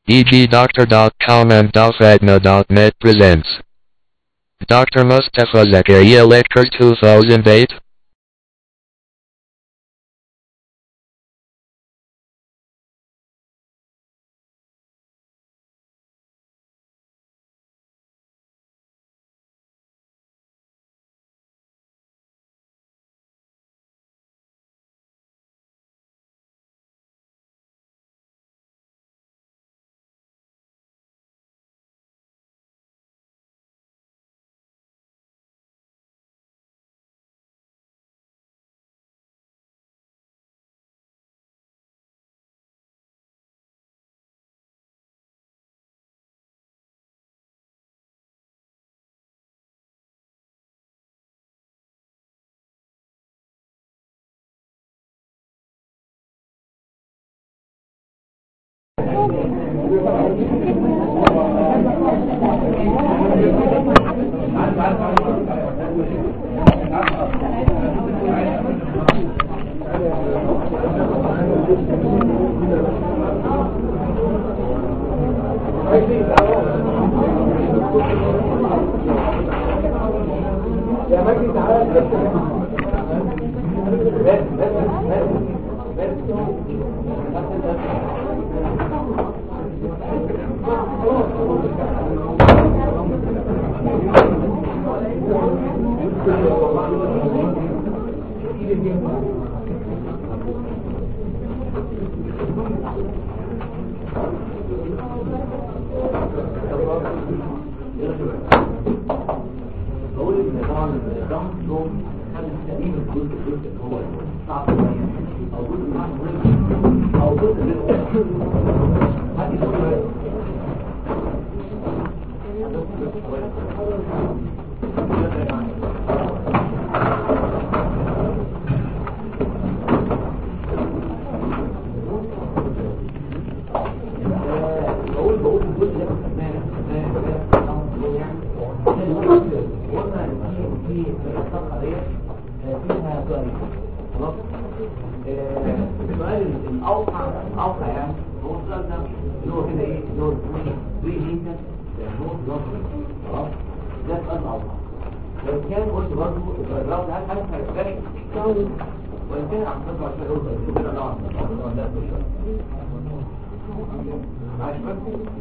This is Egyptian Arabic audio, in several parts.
EGDoctor.com and DalfatNA.net presents Dr. Mustafa Zakaria Lecture 2008 بقول ان طبعا الضغط له حل سليم الجزء الجزء اللي هو صعب شويه او جزء صعب مهم او جزء غير هذه شويه بقول بقول الجزء ده خدناه خدناه يعني قلنا ان في في الصفحه ديت فيها سؤال خلاص السؤال الاوقع الاوقع يعني هو السؤال ده اللي هو كده ايه اللي هو 3 متر هو خلاص ده السؤال الاوقع وان كان قلت برضه الراوند هل هل هيختلف وان كان عم تطلع شويه قلت كده لا لا عايش بس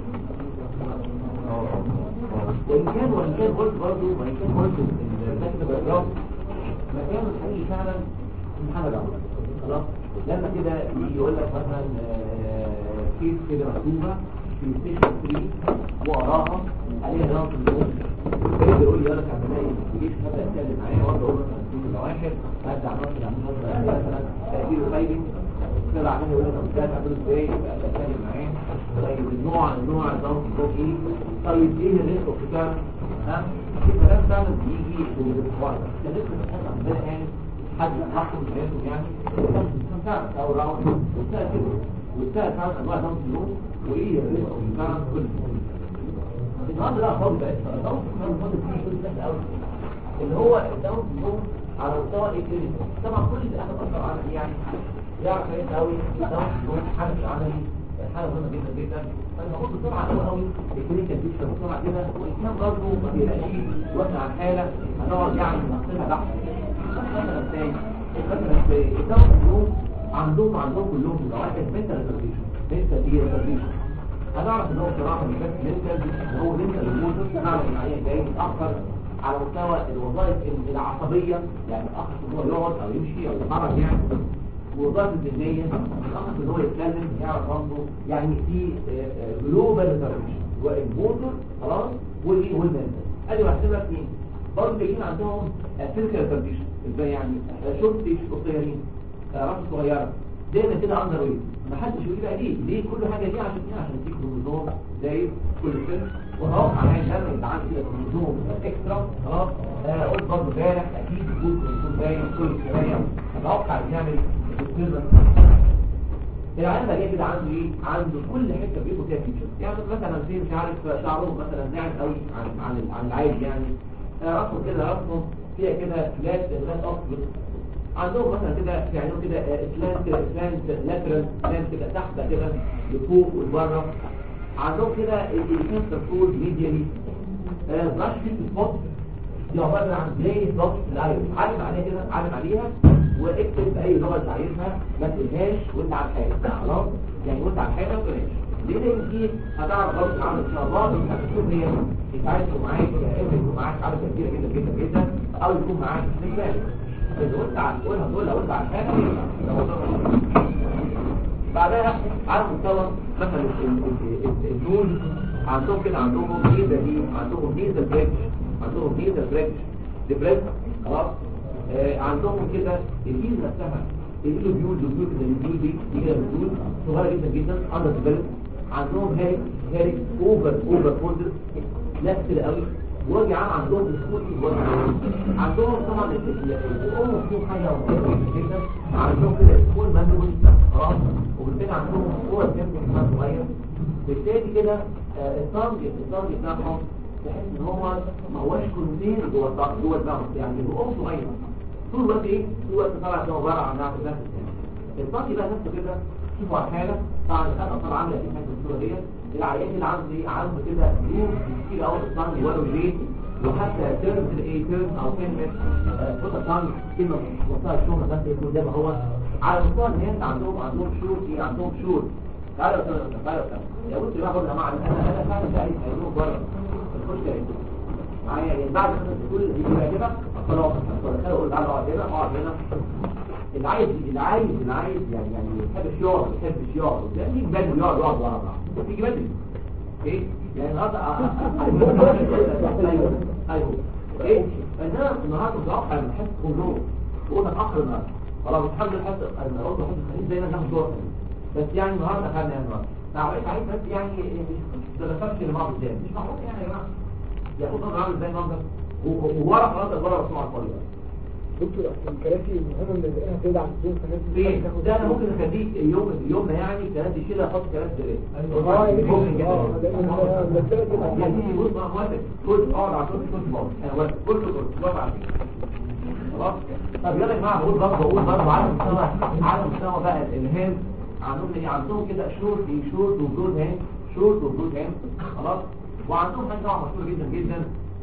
وإن كان وإن كان قلت برضه وإن كان قلت المكتب الرابط مكان الحقيقي فعلا سبحان الله خلاص لما كده يجي يقول لك مثلا آه، كيس كده مكتوبة في ستيشن 3 وراها عليها نظام في النوم يقدر يقول لي يقول لك عم الاقي الجيش هبدا اتكلم معاه وابدا اقول مثلا في الواحد هبدا مثلا اعمل مثلا تاثير فايدنج طلع عمال يقول لك ده تعمله ازاي ابدا اتكلم معاه طيب النوع النوع نظام النظام ايه طيب ايه الريسك بتاعه ها الكلام فعلا بيجي من الحوار ده الريسك بتاعه عندنا يعني حد حقه من حياته يعني فعلا او راوند والساعه كده والساعه فعلا انواع نظام النوم وايه الريسك بتاعه كل النهارده لا خالص بقى الداون سيندروم فاضل فيه شيء سهل قوي اللي هو الداون سيندروم على مستوى الكلينيكال طبعا كل اللي اخذ اثر على يعني يعرف كويس قوي الداون سيندروم حاجه في العملي حاجه مهمه جدا جدا فانا هقول بسرعه قوي قوي الكلينيكال بيكتشر بسرعه كده وان كان برضه ما بيلاقيش واحنا على الحاله هنقعد يعني نحسبها بحث مثلا ازاي مثلا ازاي الداون سيندروم عندهم عندهم كلهم بيبقى واحد منتال ريتارديشن منتال ايه ريتارديشن هنعرف ان هو بصراحه مش بس منتال هو منتال الموتور نعرف ان العيان جاي متاخر على مستوى الوظائف العصبيه يعني متاخر في ان هو يقعد او يمشي او يتحرك يعني ووظائف الذهنيه متاخر في ان هو يتكلم يعرف برضه يعني في جلوبال ريتارديشن هو الموتور خلاص والايه والمنتال ادي بحسب لك مين برضه جايين عندهم فيزيكال ريتارديشن ازاي يعني شورت ستيج قصيرين راس صغيره دايما كده اندر ويت ما حدش يقول بقى ليه ليه كل حاجه دي عشان ايه عشان في كروموزوم زي كل سن وهو على لما يبقى عندي كده كروموزوم اكسترا خلاص آه، قلت برضه امبارح اكيد وجود كروموزوم زي كل الكلام اتوقع يعمل السر العيان ده جاي كده عنده ايه عنده كل حته بيبقى فيها فيتشر يعني مثلا زي مش عارف شعره مثلا ناعم قوي عن عن عن العادي يعني آه، راسه كده راسه فيها كده فلات فلات اصفر عندهم مثلا كده يعملوا كده سلانت سلانت لاترال سلانت كده تحت كده لفوق ولبره عندهم كده الكانسر فود ميديالي براش في سبوت دي عباره عن زي سبوت الايرون علم عليها كده علم عليها واكتب باي لغه انت عايزها ما تقولهاش وانت على الحاجه خلاص يعني وانت على الحاجه ما تقولهاش ليه لان دي هتعرف غلط العمل ان شاء الله انت هتشوف هي انت عايز يكون معاك يا اما يكون معاك عدد كبيره جدا جدا جدا او يكون معاك اثنين فعلا اذا قلت على تقولها تقولها وانت على الحاجه بعدها على مستوى مثلا النون عندهم كده عندهم ميزه دي عندهم ميزه بريكش عندهم ميزه بريكش دي بريكش خلاص آه عندهم كده الميزه نفسها البيول بيول بيول كده البيول دي دي كده بيول صغيره جدا جدا اندر ديفلوب عندهم هاريك هاريك اوفر اوفر فولدر ناس كده قوي واجي عام عندهم سكوتي عندهم طبعا الام فيهم حاجه مهمه جدا عندهم كده سكول مانجمنت خلاص وبالتالي عندهم صوره جنب كمان صغير بالتالي كده الطنج الطنج بتاعهم تحس ان هو ما هوش كونتين جوه الطنج جوه الدماغ يعني الام صغير طول الوقت ايه طول الوقت طالع كده عباره عن نفس نفس الطنج بقى نفسه كده شوفوا على الحاله طبعا الحاله طبعا عامله ايه في الصوره ديت العيان اللي عنده ايه عنده كده نور كتير قوي في الطنج ولا جيت وحتى تيرم الايه تيرم او كلمه فوت الطنج كلمه وصلها الشهره بس يكون زي ما هو على مستوى الناس عندهم عندهم شور ايه عندهم شور تعالوا يا استاذ تعالوا يا استاذ يا بص يا جماعه انا انا انا فعلا شايف هيقولوا بره الخش كده معايا يعني بعد ما تقول دي كده خلاص انا اقول تعالى اقعد هنا اقعد هنا اللي عايز اللي عايز اللي عايز يعني يعني يحب الشيار يحب الشيار ده يجي بدري يقعد يقعد ورا بعض تيجي بدري ايه يعني النهارده ايوه ايوه ايه انما النهارده متوقع ان حس كله وقلنا اتاخر النهارده خلاص الحمد لله حس انا قلت حس الخليج زي ما ناخد دور بس يعني النهارده خدنا النهارده تعرف عايز بس يعني مش تلففش لبعض ازاي مش معقول يعني يا جماعه ياخد نظر عامل ازاي المنظر وورا خلاص ورا بسمع الفاضي دكتور الكراسي المهم اللي لقيها بعيد عن الدور فين ده انا ممكن اخليك يوم يوم يعني كراسي شيلها احط كراسي دريس اه ممكن كده اه لان المسألة كده يعني بص بقى موافق كل اقعد على صوت كل بقى انا موافق كل كل موافق على كده. خلاص طب يلا يا جماعه بقول برضه بقول برضه على مستوى على مستوى بقى الهند عندهم ايه عندهم كده شورت شورت وبرود هاند شورت وبرود هاند خلاص وعندهم حاجه طبعا مشهوره جدا جدا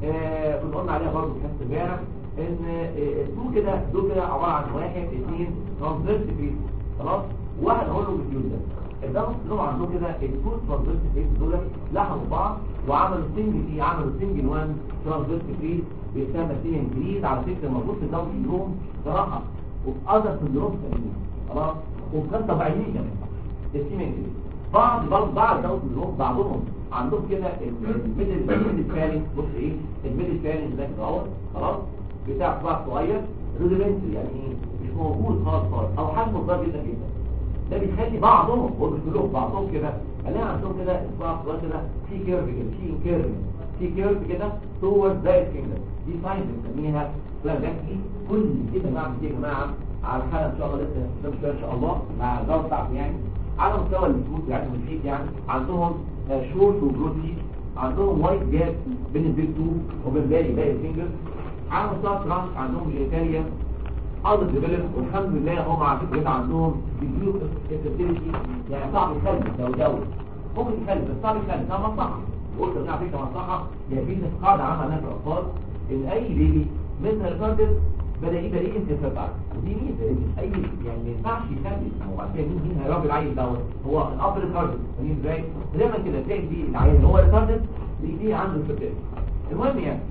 آه كنا قلنا عليها برضه في حته امبارح ان آه، دول كده دول كده عباره عن واحد اثنين ترانزيت فيس خلاص واحد اقول له بالجيوز ده الدمس اللي عندهم كده التو ترانزيت فيس دول لحموا بعض وعملوا سنجل ايه عملوا سنجل وان ترانزيت فيس بيسمى سين انكريز على فكره موجود في الدمس سندروم صراحه وفي اذر سندروم ثانيين خلاص وفي كان طبيعيين كمان السين انكريز بعض برضه بعض الدمس سندروم بعضهم عندهم كده الميدل الميدل فالنج بص ايه الميدل فالنج ده كده اهو خلاص بتاع صباع صغير روديمنتري يعني ايه مش موجود خالص خالص او حجمه صغير جدا جدا ده بيخلي بعضهم هو مش كلهم بعضهم كده الاقي عندهم كده صباع صغير كده في كيرف كده في كيرف في كيرف كده تور زي كده دي ساين بنسميها فلاجاكي كل كده بعمل دي يا جماعه على الحلقه ان شاء الله لسه قدام شويه ان شاء الله مع الدور بتاعته يعني على مستوى الفلوس بتاعتهم الفيد يعني عندهم شورت وبرود فيد عندهم وايت جاب بين البيج تو وبين باقي باقي الفينجرز على مستوى الترانس عندهم جيتاريا ارض ديفلوب والحمد لله هم على فكره كده عندهم بيجيو استابيليتي يعني صعب يخلي لو دولة ممكن يخلي بس صعب يخلي ده مصلحه قلت على فكره مصلحه يعني في قاعده عامه هناك في الاطفال ان اي بيبي مثل الفردس بدا يبقى ايه انت فتعرف ودي ميزه إن اي يعني ما ينفعش يخلي هو بعد كده مين مين هيربي العيل دوت هو الاب الفردس فاهمين ازاي دايما كده تلاقي دي العيل اللي هو الفردس دي عنده الفردس المهم يعني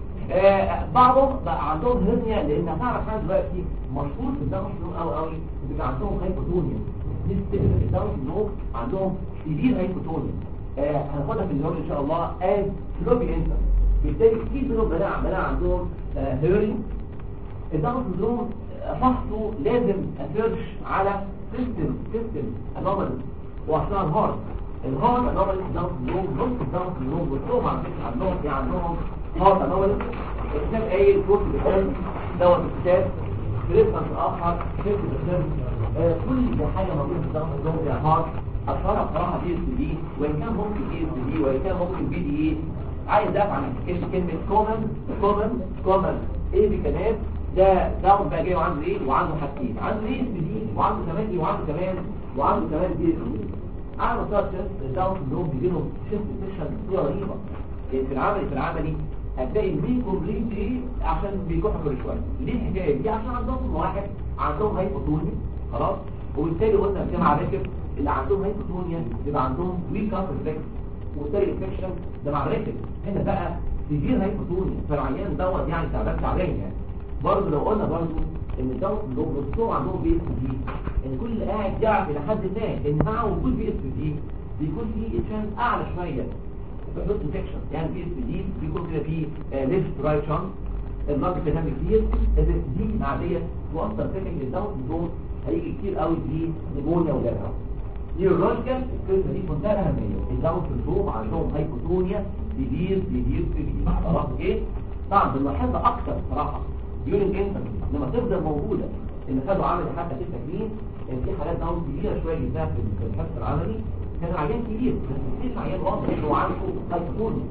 آه بعضهم بقى عندهم هرنيا لان هتعرف حاجه دلوقتي مشهور في الدم النوم قوي قوي بيبقى عندهم هايبوتونيا نسبه الدم النوم عندهم كبير هايبوتونيا آه هناخدها في اليوم ان شاء الله از فلوبي انت بالتالي كتير منهم بلاقي بلاقي عندهم آه هيرنج الدم النوم فحصه لازم اسيرش على سيستم سيستم انومالي وعشان الهارت الهارت انومالي الدم النوم نص الدم النوم كلهم على فكره عندهم يعني عندهم هارت انومالي الكتاب قايل كورس بكام دوت الكتاب بريفرنس اخر كيف بكام كل دي حاجه موجوده في الدم النوم زي هارت اشهرها بصراحه دي اس دي وان كان ممكن دي اس دي وان كان ممكن بي دي اي عايز افهم عن كلمه كلمه كومن كومن كومن ايه بكلام ده داون بقى جاي وعنده ايه وعنده حاجتين عنده ايه اس دي وعنده كمان ايه وعنده كمان وعنده كمان دي اس دي على مستوى الشيست الداون سندروم بيجي لهم شيست سيشن بصوره رهيبه يعني في العملي في العملي هتلاقي المين كومبليت ايه عشان بيكحوا كل شويه ليه الحكايه دي عشان عندهم واحد عندهم هايبوتونيا خلاص وبالتالي قلنا في مع الركب اللي عندهم هايبوتونيا يبقى عندهم ويك اب ريفلكس وبالتالي انفكشن ده مع الركب هنا بقى سيفير هايبوتونيا فالعيان دوت يعني تعبان تعبان يعني برضه لو قلنا برضه ان الدوت اللي نصهم عندهم بي اس دي ان كل اللي قاعد يعرف الى حد ما ان مع وجود بي اس دي بيكون في تشانس اعلى شويه في حدوث انفكشن يعني بي اس دي بيكون كده في ليفت رايت شانس اللارج كلام كتير دي معديه توصل فكره ان الدوت دول هيجي كتير قوي في نيمونيا وغيرها نيورولوجيكال الكلمه دي منتهى الاهميه الدوت سندروم عندهم هايبوتونيا كبير كبير كبير خلاص ايه طبعا بنلاحظها اكتر صراحه ديورنج انفنت لما تفضل موجوده اللي خدوا عمل حتى في التكوين ان في حالات داون كبيره شويه جدا في الحفظ العملي كان عيان كبير بس كتير عيان واضح انه عنده هايبوتونيا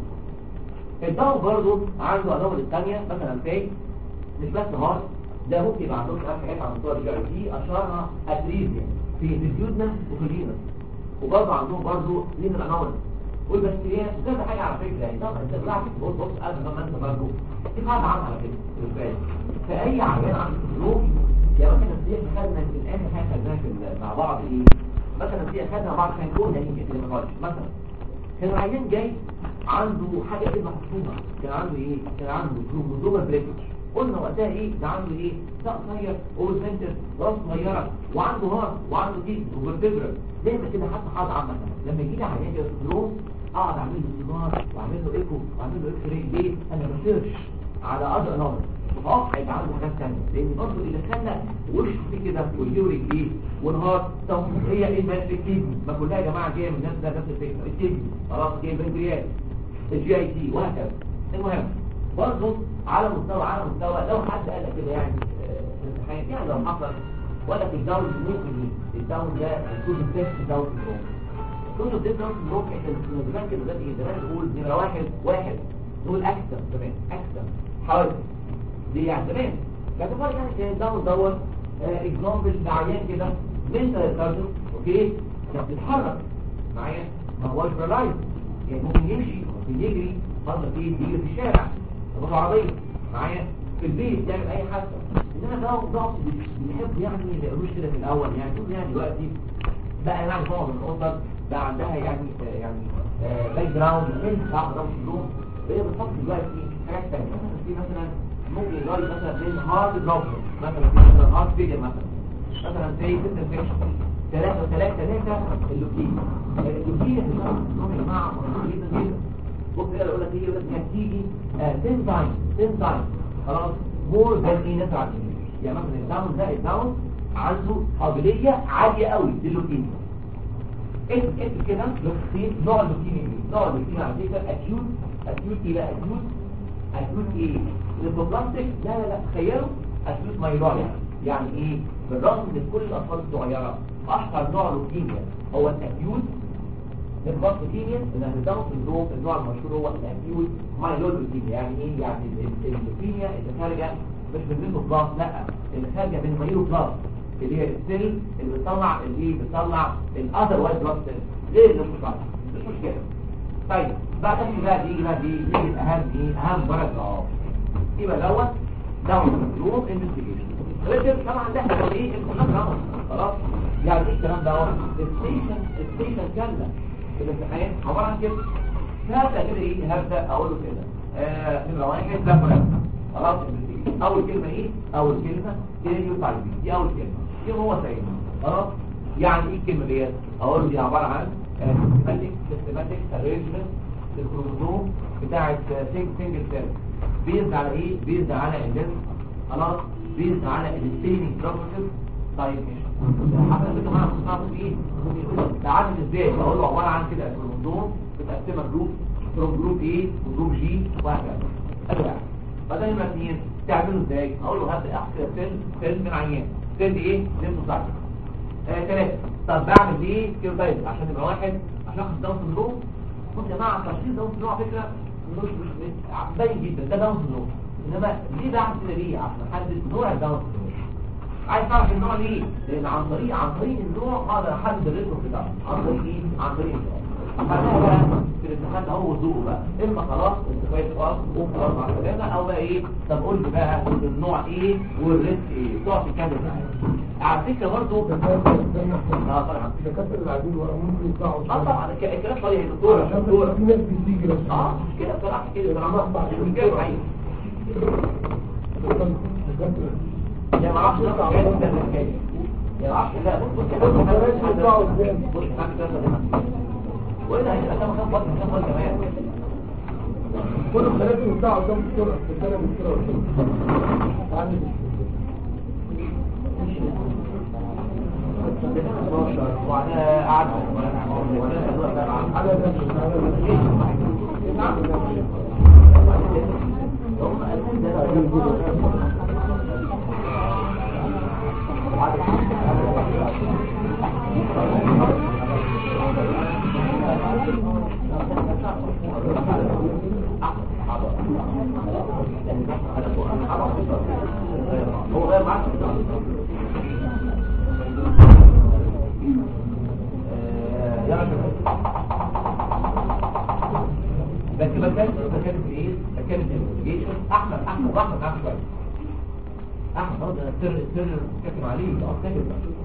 الداون برضه عنده انومال الثانيه مثلا في مش بس هارت ده ممكن يبقى عندهم كمان حاجات عن مستوى الجي دي اشهرها اتريزيا في الديودنا وفي الفينس وبرضه عندهم برضه لين الانومال والبكتيريا وكذا حاجه على فكره يعني طبعا انت طلعت بص بص قبل ما انت برضه في قاعده عامه على فكره بالنسبه لي فاي عيان عنده سلوك يا مثلا دي خدنا في الاخر حاجه خدناها في مع بعض ايه مثلا دي خدنا مع بعض كان كون يعني كده ما مثلا كان العيان جاي عنده حاجه كده محطوطه كان عنده ايه كان عنده كروموزوم بريكج قلنا وقتها ايه ده عنده ايه ساق صغير اول سنتر راس صغيره وعنده هارت وعنده تيب وفرتبرال دايما كده حتى حاضر عامه لما يجي لي عيان كده سندروم اقعد اعمل له سونار واعمل له ايكو واعمل له اكس راي ليه انا بسيرش على اذر نمبر فاقف هيبقى عنده حاجات ثانيه لان برضه اللي خلى وشه فيه كده وايديه ورجليه ونهار طب هي ايه بقى الكدني ما كلها يا جماعه جايه من نفس نفس الفكره الكدني خلاص جايه من البنكرياس الجي اي تي وهكذا المهم برضه على مستوى على مستوى لو حد قال لك كده يعني في الامتحان يعني لو حصل ولا في الداون ممكن الداون ده يكون تيست داون سندروم كل الدين داون سندروم احنا زمان كده زمان زمان نقول نمره واحد واحد نقول اكثر زمان اكثر حوادث دي يعني زمان لكن فرق يعني كان داون دوت اكزامبل لعيان كده منتال كارديو اوكي كان بيتحرك معايا ما هوش برالايز يعني ممكن يمشي ممكن يجري مرة في يجري في الشارع تبقى عربية معايا في البيت يعمل اي حاجة انما ده ضغط بيحب يعني ما يقولوش كده في الاول يعني شوف يعني دلوقتي بقى يعني معظم الاسر بقى عندها يعني آه يعني باك جراوند من بعض ضغط اليوم هي بتحط دلوقتي حاجات ثانيه مثلا في مثلا ممكن يجري مثلا من هارد دروب مثلا في مثلا هارد فيلير مثلا مثلا زي ست انفكشن ثلاثة ثلاثة ثلاثة اللوكيميا اللوكيميا في الشخص يا جماعة مهمة جدا جدا بص كده يقول لك ايه يقول لك هتيجي 10 تايم 10 تايم خلاص مور ذان ايه ناس عارفين يعني مثلا الداون ده الداون عنده قابليه عاليه قوي للوكيميا اسم اسم كده لوكسين نوع اللوكيميا ايه نوع اللوكيميا على فكره اكيوت اكيوت ايه بقى اكيوت اكيوت ايه ليفوبلاستيك لا لا لا تخيلوا اكيوت مايلوريا يعني ايه بالرغم من كل الاطفال الصغيره اشهر نوع لوكيميا هو الاكيوت الباص كيميا ان الداون سندروم النوع المشهور هو الاكيوت مايلود لوكيميا يعني ايه يعني اللوكيميا اللي خارجه مش من منه بلاس لا اللي خارجه من مايلو بلاس اللي هي السيل اللي بتطلع اللي بتطلع الاذر وايت بلاس سيل ليه اللي مش مش مشكله طيب بعد كده بقى دي بقى دي دي اهم ايه اهم برد اه يبقى دوت داون سندروم انفستيجيشن غير طبعا ده احنا ايه الكلام خلاص يعني ايه الكلام دوت الستيشن الستيشن كامله في الامتحان عبارة عن كده هبدأ كده ايه هبدأ اقول له كده نمرة واحد لا فرق خلاص اول كلمة ايه اول كلمة كده يطلع لي دي اول كلمة دي هو سيد خلاص يعني ايه الكلمة ديت اقول له دي عبارة عن سيستماتيك سيستماتيك ارينجمنت الكروموزوم بتاعت سنجل سيل بيزد على ايه بيزد على اللينس خلاص بيزد على الستيننج بروسيس طيب ماشي حسب انتوا معانا مصنعوا في ايه ده عامل ازاي اقول له عباره عن كده الكروموزوم متقسمه جروب جروب جروب ايه وجروب جي وهكذا ادي واحد بعدين نمره اثنين تعمله ازاي اقول له هبدا احسب سيل سيل من عيان سيل ايه ليمفوسايت آه ثلاثه طب بعمل ايه كيلو دايت عشان يبقى واحد عشان اخد داون سندروم بص يا جماعه تشخيص داون سندروم على فكره مش مش باين جدا ده داون سندروم انما ليه بعمل كده ليه عشان احدد نوع الداون سندروم عايز تعرف النوع ليه لان عن طريق عن طريق النوع اقدر احدد الريسك بتاعه عن طريق ايه عن طريق النوع بعدها بقى في الامتحان ده هو ذوقه بقى اما خلاص انت كويس خلاص قوم خلاص مع السلامه او بقى ايه طب قول لي بقى النوع ايه والريسك ايه تقعد تتكلم معايا على فكره برضه اه طبعا الدكاتره اللي قاعدين ورا ممكن يطلعوا اه طبعا الك- الكلام طبيعي يا دكتور عشان دكتور في ناس بتيجي بس اه مش كده بصراحه كده بصراحه مش كده حقيقي الدكاتره يا ما اعرفش ده حاجات ده الحكايه يا ما اعرفش لا بص بص بص بلاش يطلعوا قدام. بص معاك ده ده واذا هيبقى كام كام وقت كام وقت كمان كل الثلاثه بتاعه قدام الدكتور الثلاثه الدكتور قدام وعلى قعدة وعلى على ده على هو غير معاك بس بكلم بكلم في ايه؟ بكلم في الانفستيجيشن احمد احمد احمد احمد شويه احمد برضه انا السر السر كاتب عليه اه كاتب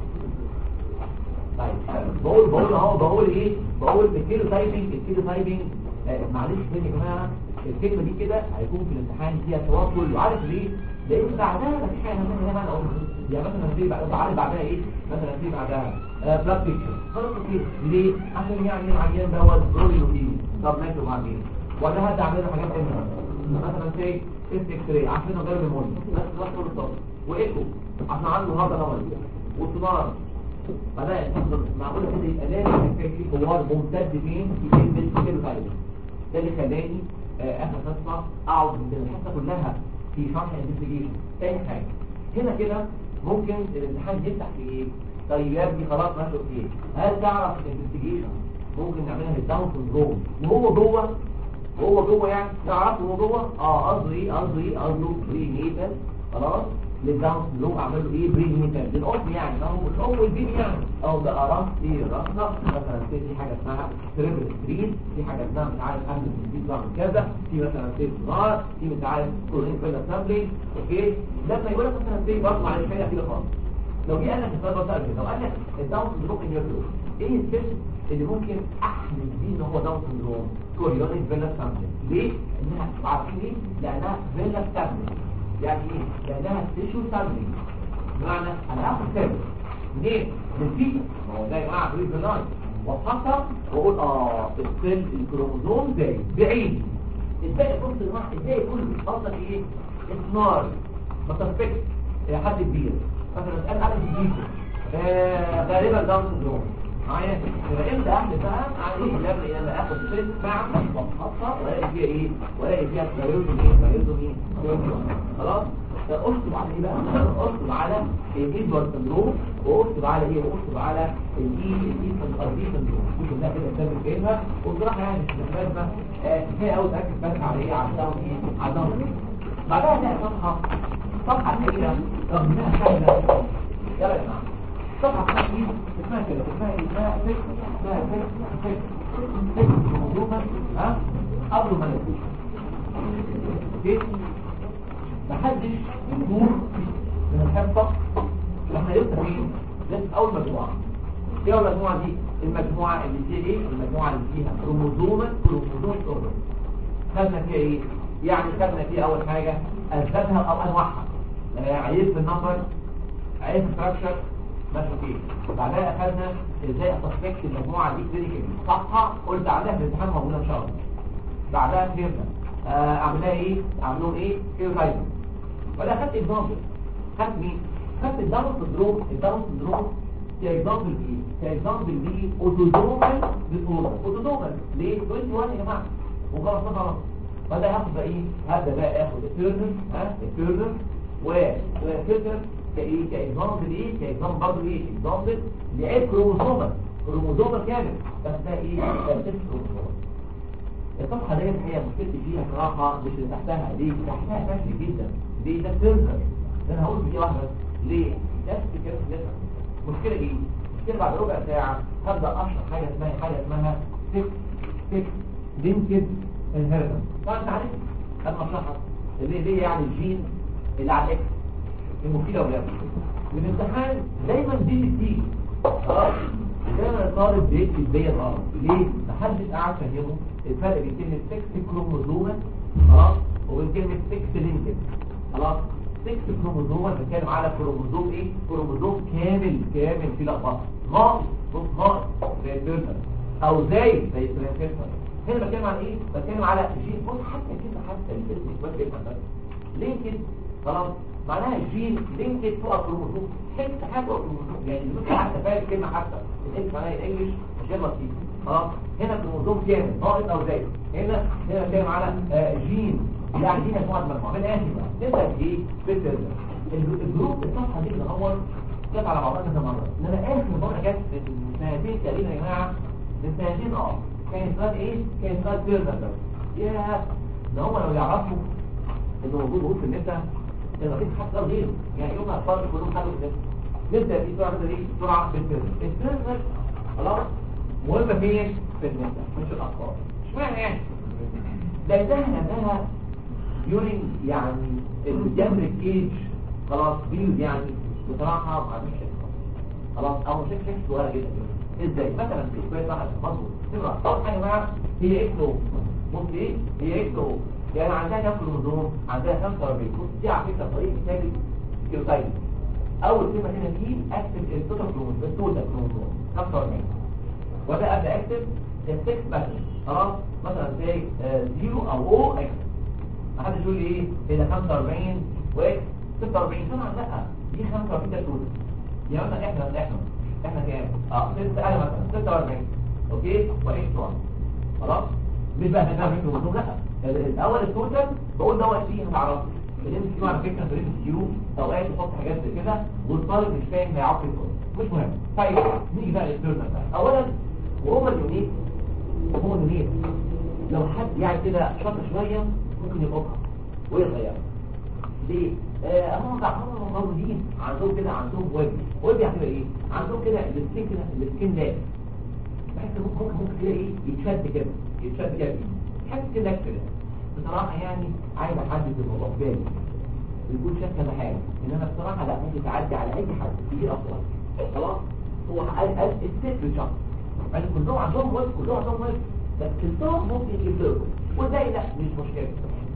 طيب بقول بقول اهو بقول ايه؟ بقول الكيلو تايبنج الكيلو تايبنج آه معلش تاني يا جماعه الكلمه دي كده هيكون في الامتحان فيها توتر وعارف ليه؟ لان بعدها مفيش حاجه مثلا هنا اقول يعني مثلا في بعد تعالى بعدها ايه؟ مثلا في بعدها بلاد بيكتشر خلاص اوكي ليه؟ عشان يعني العيان دوت رولي فيه طب ماشي وبعدين ولا هبدا اعمل له حاجات تانية مثلا زي تيست اكس راي عشان غير الموني بس بس كل الطب وايكو عشان عنده هذا نمط وسونار فده معقول كده يبقى لازم يبقى في حوار ممتد فين في كلمه كيلو تايب ده اللي خلاني آه، اخر قصه اقعد من الحصه كلها في شرح الانفستيجيشن تاني حاجه هنا كده ممكن الامتحان يفتح في ايه طيب يا ابني خلاص ماشي اوكي هل تعرف الانفستيجيشن ممكن نعملها للداون سندروم وهو جوه وهو جوه يعني نعرفه هو جوه اه قصده ايه قصده ايه قصده بري نيتال خلاص للداون سندروم اعمل له ايه بري نيتال للام يعني ده هو الام والبيبي يعني او ده راس ايه راسنا مثلا في في حاجه اسمها سيريبرال ستريت في حاجه اسمها مش عارف قبل الجديد بعمل كذا في مثلا في صغار في مش عارف كلين فيل اسامبلي اوكي لما يقول لك مثلا في برضه معلش حاجه كده خالص لو جه قال لك السؤال ده سأل كده لو قال لك الداون سندروم ان يور ايه السيستم اللي ممكن احمل بيه ان هو داون سندروم كوريونيك فيلا سامبلي ليه؟ انها عارفين ليه؟ لانها فيلا سامبلي يعني ايه؟ لانها تيشو سامبلي بمعنى انا هاخد سامبل منين؟ من الفيتا ما هو ده يا جماعه بريد باللاين واحطها واقول اه السيل الكروموزوم زي بعيد الباقي بص يا جماعه الباقي كله اصلا ايه؟ اسمار ما تسبكت حد كبير مثلا اسال على جديد آه غالبا داون سندروم معايا يبقى امتى احدث بقى على ايه لما لما اخد فيلم مع واحطها والاقي فيها ايه والاقي فيها تغيرهم ايه تغيرهم ايه خلاص اكتب على ايه بقى اكتب على الايدوارد سندروم واكتب على ايه واكتب على الاي الاي سندروم دي كلها كده قدام فيها وبصراحه يعني مش لازمه كفايه قوي تركز بس على ايه على الداون ايه على الداون بعدها نلاقي صفحه صفحه كبيره رغم انها سهله يلا يا جماعه صفحه كبيره اسمها كده اسمها ايه اسمها فك اسمها فك فك فك موضوعا ها قبل ما نبدا اوكي محدش يدور من الحصه احنا لسه فين لسه اول مجموعه ايه اول مجموعه دي المجموعه اللي فيها ايه المجموعه اللي فيها كروموزوما كروموزوم اوردر خدنا فيها ايه يعني خدنا فيها اول حاجه اسبابها او انواعها آه، عيب في النمبر عيب ستراكشر ماشي اوكي بعدها اخذنا ازاي اتصفيك المجموعه دي كلينيكال صفحه قلت عليها في الامتحان موجوده ان شاء الله بعدها فهمنا آه، اعملها ايه اعملهم ايه كيروتايب ولا خدت اكزامبل خدت مين خدت الداون سندروم الداون سندروم كاكزامبل ايه كاكزامبل دي اوتوزومال ديسوردر اوتوزومال ليه 21 يا جماعه وغلط غلط فده هاخد بقى ايه هبدا بقى اخد التيرنر ها التيرنر وفلتر كايه كاكزامبل ايه كاكزامبل برضه ايه اكزامبل لعيب كروموسومال كروموسومال كامل بس ده ايه ده ست كروموسومال الصفحة ديت هي مشكلتي فيها صراحة مش اللي تحتها دي تحتها فاشل جدا دي ده ترنر ده انا هقول دي واحدة بس. ليه؟ نفس الكلام اللي اسمع مشكله ايه مشكله بعد ربع ساعه هبدا اشرح حاجه اسمها حاجه اسمها سيكس سيكس لينكد انهيرتنس طبعا انت عارف انا اشرحها اللي دي يعني الجين اللي على الاكس المفيده ولا لا الامتحان دايما دي اللي بتيجي خلاص دايما الطالب بيكتب دي الغلط ليه محدش قاعد فاهمه الفرق بين كلمه سكس كروموزومات خلاص وبين كلمه سكس لينكد خلاص سكس كروموزومات بتكلم على كروموزوم ايه كروموزوم كامل كامل في لخبطه ناقص نص ناقص زي التيرنر او زي زي الترانسفيرسر هنا بتكلم عن ايه بتكلم على جين بص حتى كده حتى الاسم بس كلمه بس لينكد خلاص معناها الجين لينكد فوق الكروموزوم حته حاجه فوق الكروموزوم يعني ممكن حتى فاهم الكلمه حتى الاكس معناها الانجليش مش يلا فيه خلاص هنا كروموزوم كامل ناقص او زائد هنا هنا بتكلم على آه، جين يعني جين مجموعه مجموعه من الاخر بقى نبدا بايه بالترجمه الجروب الصفحه دي اللي هو جت على بعضها كذا مره انما اخر مره جت من سنتين تقريبا يا جماعه من سنتين اه كانت سؤال ايه كانت سؤال تيرنر بس يا ده هم لو يعرفوا انه موجود موجود في النت كان مفيش حد قال غيره يعني يوم الفرق كلهم حلوا في النت نبدا في سرعه دي بسرعه بالتيرنر التيرنر خلاص مهمه فين في النت مش الاطفال اشمعنى يعني ده ده انها يورين يعني الجمر ايج خلاص بيوز يعني بصراحه ما عنديش شك خلاص او شك شك صغيره جدا ازاي مثلا في شويه واحد برضه تبقى اول حاجه بقى هي اكتو ممكن ايه هي اكتو يعني عندها كام كروموزوم عندها 45 بص دي على فكره طريقه كتابه كيلوتايب اول كلمه هنا دي اكتب التوتال كروموزوم التوتال كروموزوم 45 وده ابدا اكتب السكس باترن خلاص مثلا زي زيرو او او اكس ما حدش يقول لي ايه ايه ده 45 واكس 46 طبعا لا دي 45 ده توتال يعني مثلا احنا احنا احنا كام اه 6 انا مثلا 46 اوكي واكس 1 خلاص مش بقى احنا بنعمل كروموزوم لا الاول التوتال بقول دوت فيه هتعرفه الام كيو على فكره في الام كيو اوقات تحط حاجات زي كده والطالب مش فاهم هيعرف يقول مش مهم طيب نيجي بقى للتيرنال بقى اولا وهو اليونيك وهو اليونيك لو حد يعني كده شاطر شويه ممكن يلقطها ويغيرها ليه؟ آه هم هم موجودين عندهم كده عندهم ويب ويب يعني ايه؟ عندهم كده السكين كده السكين لاب بحس ممكن ممكن ممكن كده ايه يتشد كده يتشد كده تحس كده كده بصراحه يعني عايز احدد الموضوع بالي يكون شك حاجه انما بصراحه لا ممكن تعدي على اي حد يجي اصلا خلاص هو قال قال الست شخص يعني كلهم عندهم ويب كلهم عندهم ويب بس كلهم ممكن يفرقوا وده لا مش مشكله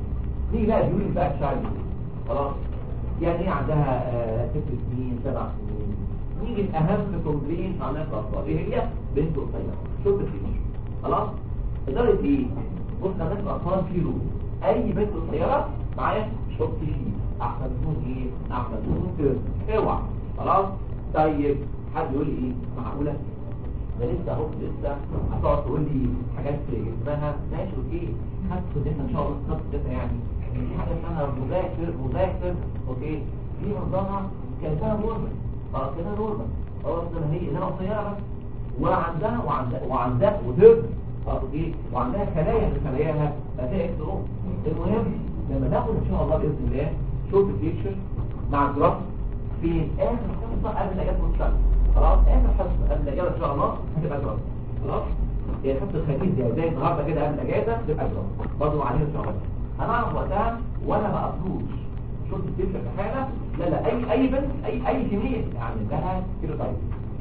دي بقى بيقول بقى الشعر خلاص يعني ايه عندها آه، ست سنين سبع سنين نيجي الاهم كومبلين عمليه الاطفال ايه هي بنت قصيره شوف الفيش خلاص اداره ايه بص عمليه الاطفال في رول اي بنت قصيره معايا شوف فيه احسن تكون ايه احسن تكون ترس اوعى خلاص طيب حد يقول لي ايه معقوله ده لسه اهو لسه هتقعد تقول لي حاجات في جسمها ماشي اوكي خدت ان ان شاء الله خدت كده يعني في حاجه اسمها مذاكر مذاكر اوكي دي نظامها كانها نورمال اه كانها نورمال خلاص ده هي انما قصيره بس وعندها وعندها وعندها وترد اه اوكي وعندها خلايا من خلاياها هتلاقي اكتروم المهم لما ناخد ان شاء الله باذن الله شورت فيتشر مع الدراسه في اخر حصه قبل اجازه الشهر خلاص اخر حصه قبل الاجازه ان شاء الله هتبقى دراسه خلاص هي حصه الخميس دي زي النهارده كده قبل الاجازه تبقى دراسه برضه علينا ان شاء الله هنعرف وقتها وانا ما ابروش شورت فيتشر في حاله لا لا اي اي بنت اي اي كميه يعني لها كيلو طيب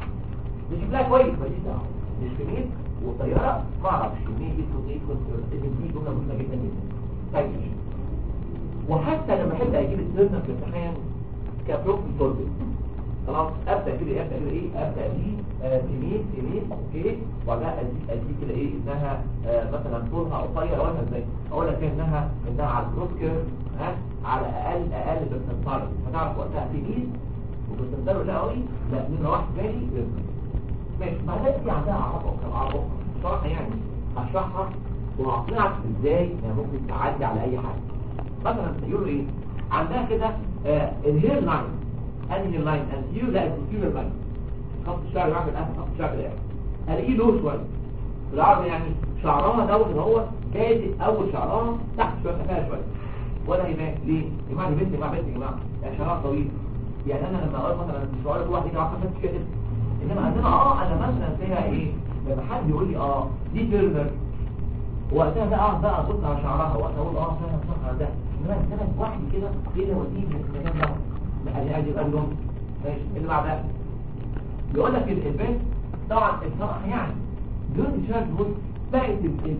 مش شكلها كويس ماليش دعوه مش كميه وطياره ما اعرفش كميه دي تكون ايه كنت دي جمله مهمه جدا جدا طيب وحتى لما احب اجيب السيرنا في الامتحان كبروك سولفنج خلاص ابدا اجيب ايه ابدا اجيب ايه ابدا اجيب كميه كميه اوكي وبعدها اديك اديك كده ايه انها آه، مثلا طولها قصير ولا ازاي اقول لك انها انها على الكروس كيرف ها على اقل اقل بالسنتار فتعرف وقتها في مين وبالسنتار لا قوي لا نمره واحد بالي ماشي بعدها دي عندها عرضه كم عرضه بصراحه يعني هشرحها وهقنعك ازاي انها ممكن تعدي على اي حاجه مثلا يقولوا ايه عندها كده آه الهير لاين انهي لاين انتيريور لا الانتيريور لاين خط الشعر يعمل اهم خط الشعر ده الاقيه له شويه بالعربي يعني شعرها دوت ان هو بادئ اول شعرها تحت شويه خفيها شويه ولا يبان ليه يا جماعه دي بنت يا جماعه بنت يا جماعه يعني شعرها طويل يعني انا لما اقول مثلا مش هقول لك واحد يجي 10 سنين كده انما عندنا اه انا مثلا فيها ايه لما حد يقول لي اه دي تيرنر وقتها بقى اقعد بقى ابص على شعرها وقتها اقول اه فعلا صح ده انما انما واحد كده كده وديه في المكان ده لا ادي ادي بقى لهم ماشي اللي بعدها يقول لك ال- البنت طبعا الصراحه يعني دون تشارج بص بقت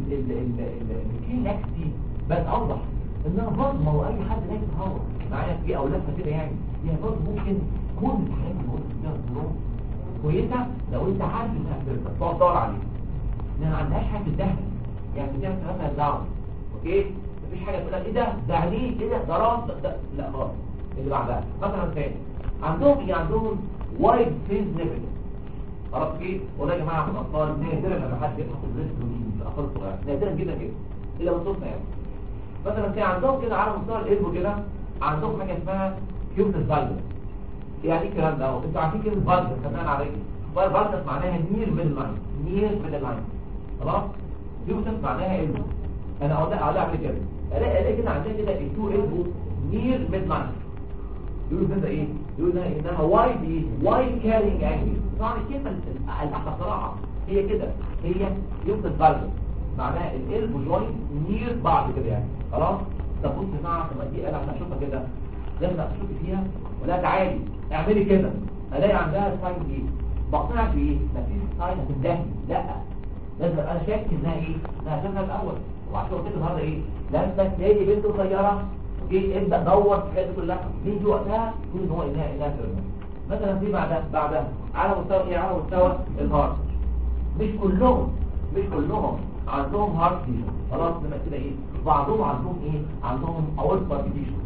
الكين لاكس دي بقت اوضح انها برضه ما هو اي حد لاقي هو معايا في اولادها كده يعني هي برضه ممكن كل الحاجات اللي قلت فيها الظروف كويسه لو انت عارف انها بترجع تقعد تدور عليها انها ما عندهاش حاجه تدهن يعني بتعمل ثلاثة دعوة اوكي مفيش حاجة تقول لك ايه ده ده عينيه ايه ده ده راس ده- ده لا خالص اللي بعدها مثلا تاني عندهم ايه عندهم وايد فيز نيفل خلاص ايه وده يا جماعه في الاطفال نادرا لما حد يبحث الريسك في الاطفال الصغيره نادرا جدا كده الا بصوصنا يعني مثلا في عندهم كده على مستوى القلب كده عندهم حاجه اسمها كيوبس فالفس يعني ايه الكلام ده اهو انتوا عارفين كلمه فالفس خدناها على رجل فالفس معناها نير ميدل لاين نير ميدل لاين خلاص كيوبس معناها قلب انا اقول اقول اعمل كده الاقي الاقي كده عندنا كده التو قلبه نير ميدل لاين يقولوا كده ايه يقولوا انها انها وايد ايه وايد كارينج انجل طبعا الكلمه الاحلى صراحه هي كده هي يوصل فالف معناها القلب وجوينت نير بعض كده يعني خلاص طب بص يا جماعه لما دي انا اشوفها كده لما اشوف فيها ولا تعالي اعملي كده الاقي عندها ساين ايه بقنعها بايه مفيش ساين هتندهي لا لازم ابقى انا شاكك انها ايه انها هشوفها الاول وعشان قلت لك النهارده ايه لما تلاقي بنت صغيره اوكي ابدا دور في الحاجات دي كلها مين في وقتها يقول ان هو انها انها ترمى مثلا في بعدها بعدها على مستوى ايه على مستوى الهارت مش كلهم مش كلهم عندهم هارت فيجن خلاص لما كده ايه بعضهم عندهم ايه عندهم اورت بارتيشن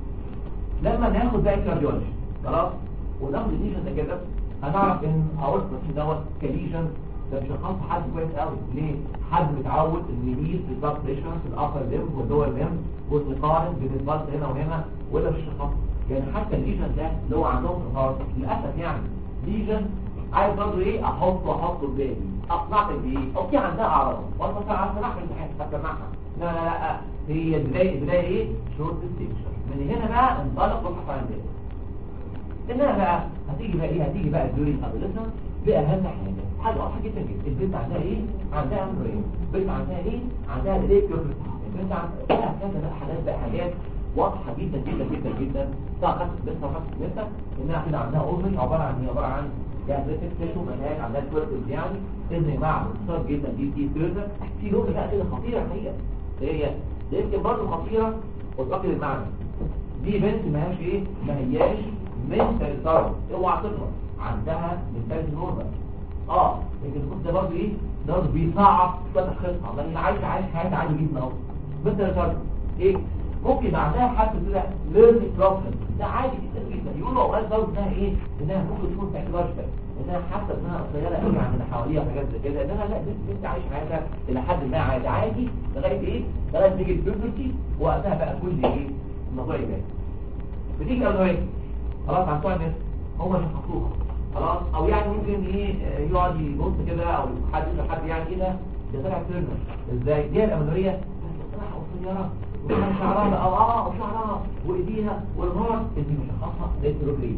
لما ناخد بقى الكارديولوجي خلاص وناخد الليجن ده كده هنعرف ان اورت بارتيشن دوت كليجن ده مش خاص حد كويس قوي ليه حد متعود ان يقيس البلاد بريشر في الابر ليم واللور ليم ويقارن بين البلد هنا وهنا ولا مش خاص يعني حتى الليجن ده اللي هو عندهم في الهارت للاسف يعني ليجن عايز برضه ايه احطه احطه قدامي اقنعك بايه اوكي عندها اعراض وانا مثلا عارف انا في الامتحان هسمعها لا لا لا هي بدايه بدايه ايه شورت ستيشن من هنا بقى انطلق روح عن ذلك انها بقى هتيجي بقى ايه هتيجي بقى الدوري الادolescent باهم حاجه حاجه واضحه جدا جدا البنت عندها ايه عندها امبرين البنت عندها ايه عندها ليه البنت عندها كذا بقى حاجات بقى حاجات واضحه جدا جدا جدا جدا سواء خدت بنت او خدت بنت انها كده عندها اورمن عباره عن ايه عباره عن يعني بنت تشو منهاج عندها كويرتز يعني اذن مع باختصار جدا دي دي فيرزر في لغه بقى كده خطيره الحقيقه هي يمكن برضه خطيره وتؤكد المعنى دي بنت ما هياش ايه ما هياش منتال طرف اوعى تغلط عندها منتال نورمال اه لكن الخط ده برضه ايه ده برضه بيصعب شويه تشخيصها لان عايش عايش حياه عادي جدا اهو منتال طرف ايه ممكن بعدها حد كده ليرنينج بروبلم ده عادي جدا جدا يقولوا اوقات برضه انها ايه انها ممكن تكون سايكولوجيكال انها حاسه انها قصيره قوي عن اللي حواليها وحاجات زي كده انها لا بنت بنت عايشه حياتها الى حد ما عادي عادي لغايه ايه لغايه تيجي البيوبرتي وقتها بقى كل ايه الموضوع يبان بتيجي أدوية خلاص عن بتوع الناس هم شخصوها خلاص او يعني ممكن ايه آه، يقعد يبص كده او حد يسأل حد يعني ايه ده ده طلع ترنر ازاي دي الأمنورية بس طلع قصيرة وكان شعرها بقى اه وشعرها وايديها والغار انت مشخصها للتروجرين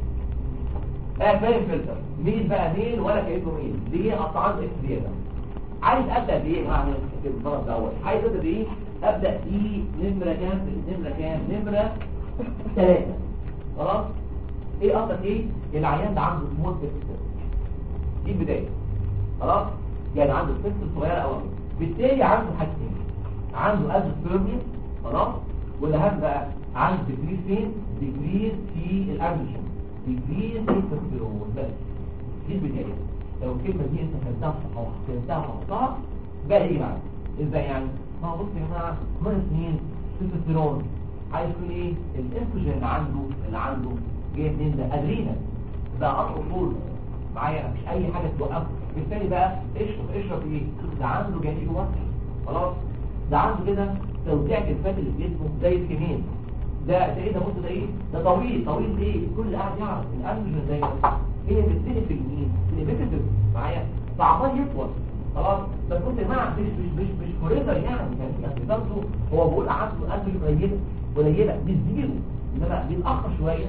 اه فاهم فلتر مين بقى مين ولا كأنه مين دي قطعان اكس زيادة عايز ابدا بايه مع المرض دوت عايز ابدا بايه ابدا دي نمره كام نمره كام نمره ثلاثة خلاص ايه قصدك ايه العيان ده عنده سمول فيكس دي البدايه خلاص يعني عنده فيكس صغيره قوي بالتالي عنده حاجتين عنده ازوثيرميا خلاص والاهم بقى عنده ديكريز فين ديكريز في الاندروجين ديكريز في التستيرون بس دي البدايه لو الكلمه دي انت فهمتها صح فهمتها وحطها بقى ايه بقى ازاي يعني ما هو بص يا جماعه من سنين التستيرون عايز يكون ايه الاستروجين اللي عنده اللي عنده جاي منين ده ادرينال ده قطع طول معايا مش اي حاجه توقفه بالتالي بقى اشرب اشرب ايه ده عنده جانبي وطي خلاص ده عنده كده توزيع كلفات اللي في جسمه زي الكمين ده ده ايه ده بص ده ايه ده طويل طويل ليه الكل قاعد يعرف الاندروجين زي هي بتبتدي في المين في النيجاتيف معايا فعمال يطول خلاص بس كنت يا جماعه مش مش مش مش فوريفر يعني كان في اصل هو بيقول عنده اندروجين قليله قليله مش زيرو انما بيتاخر شويه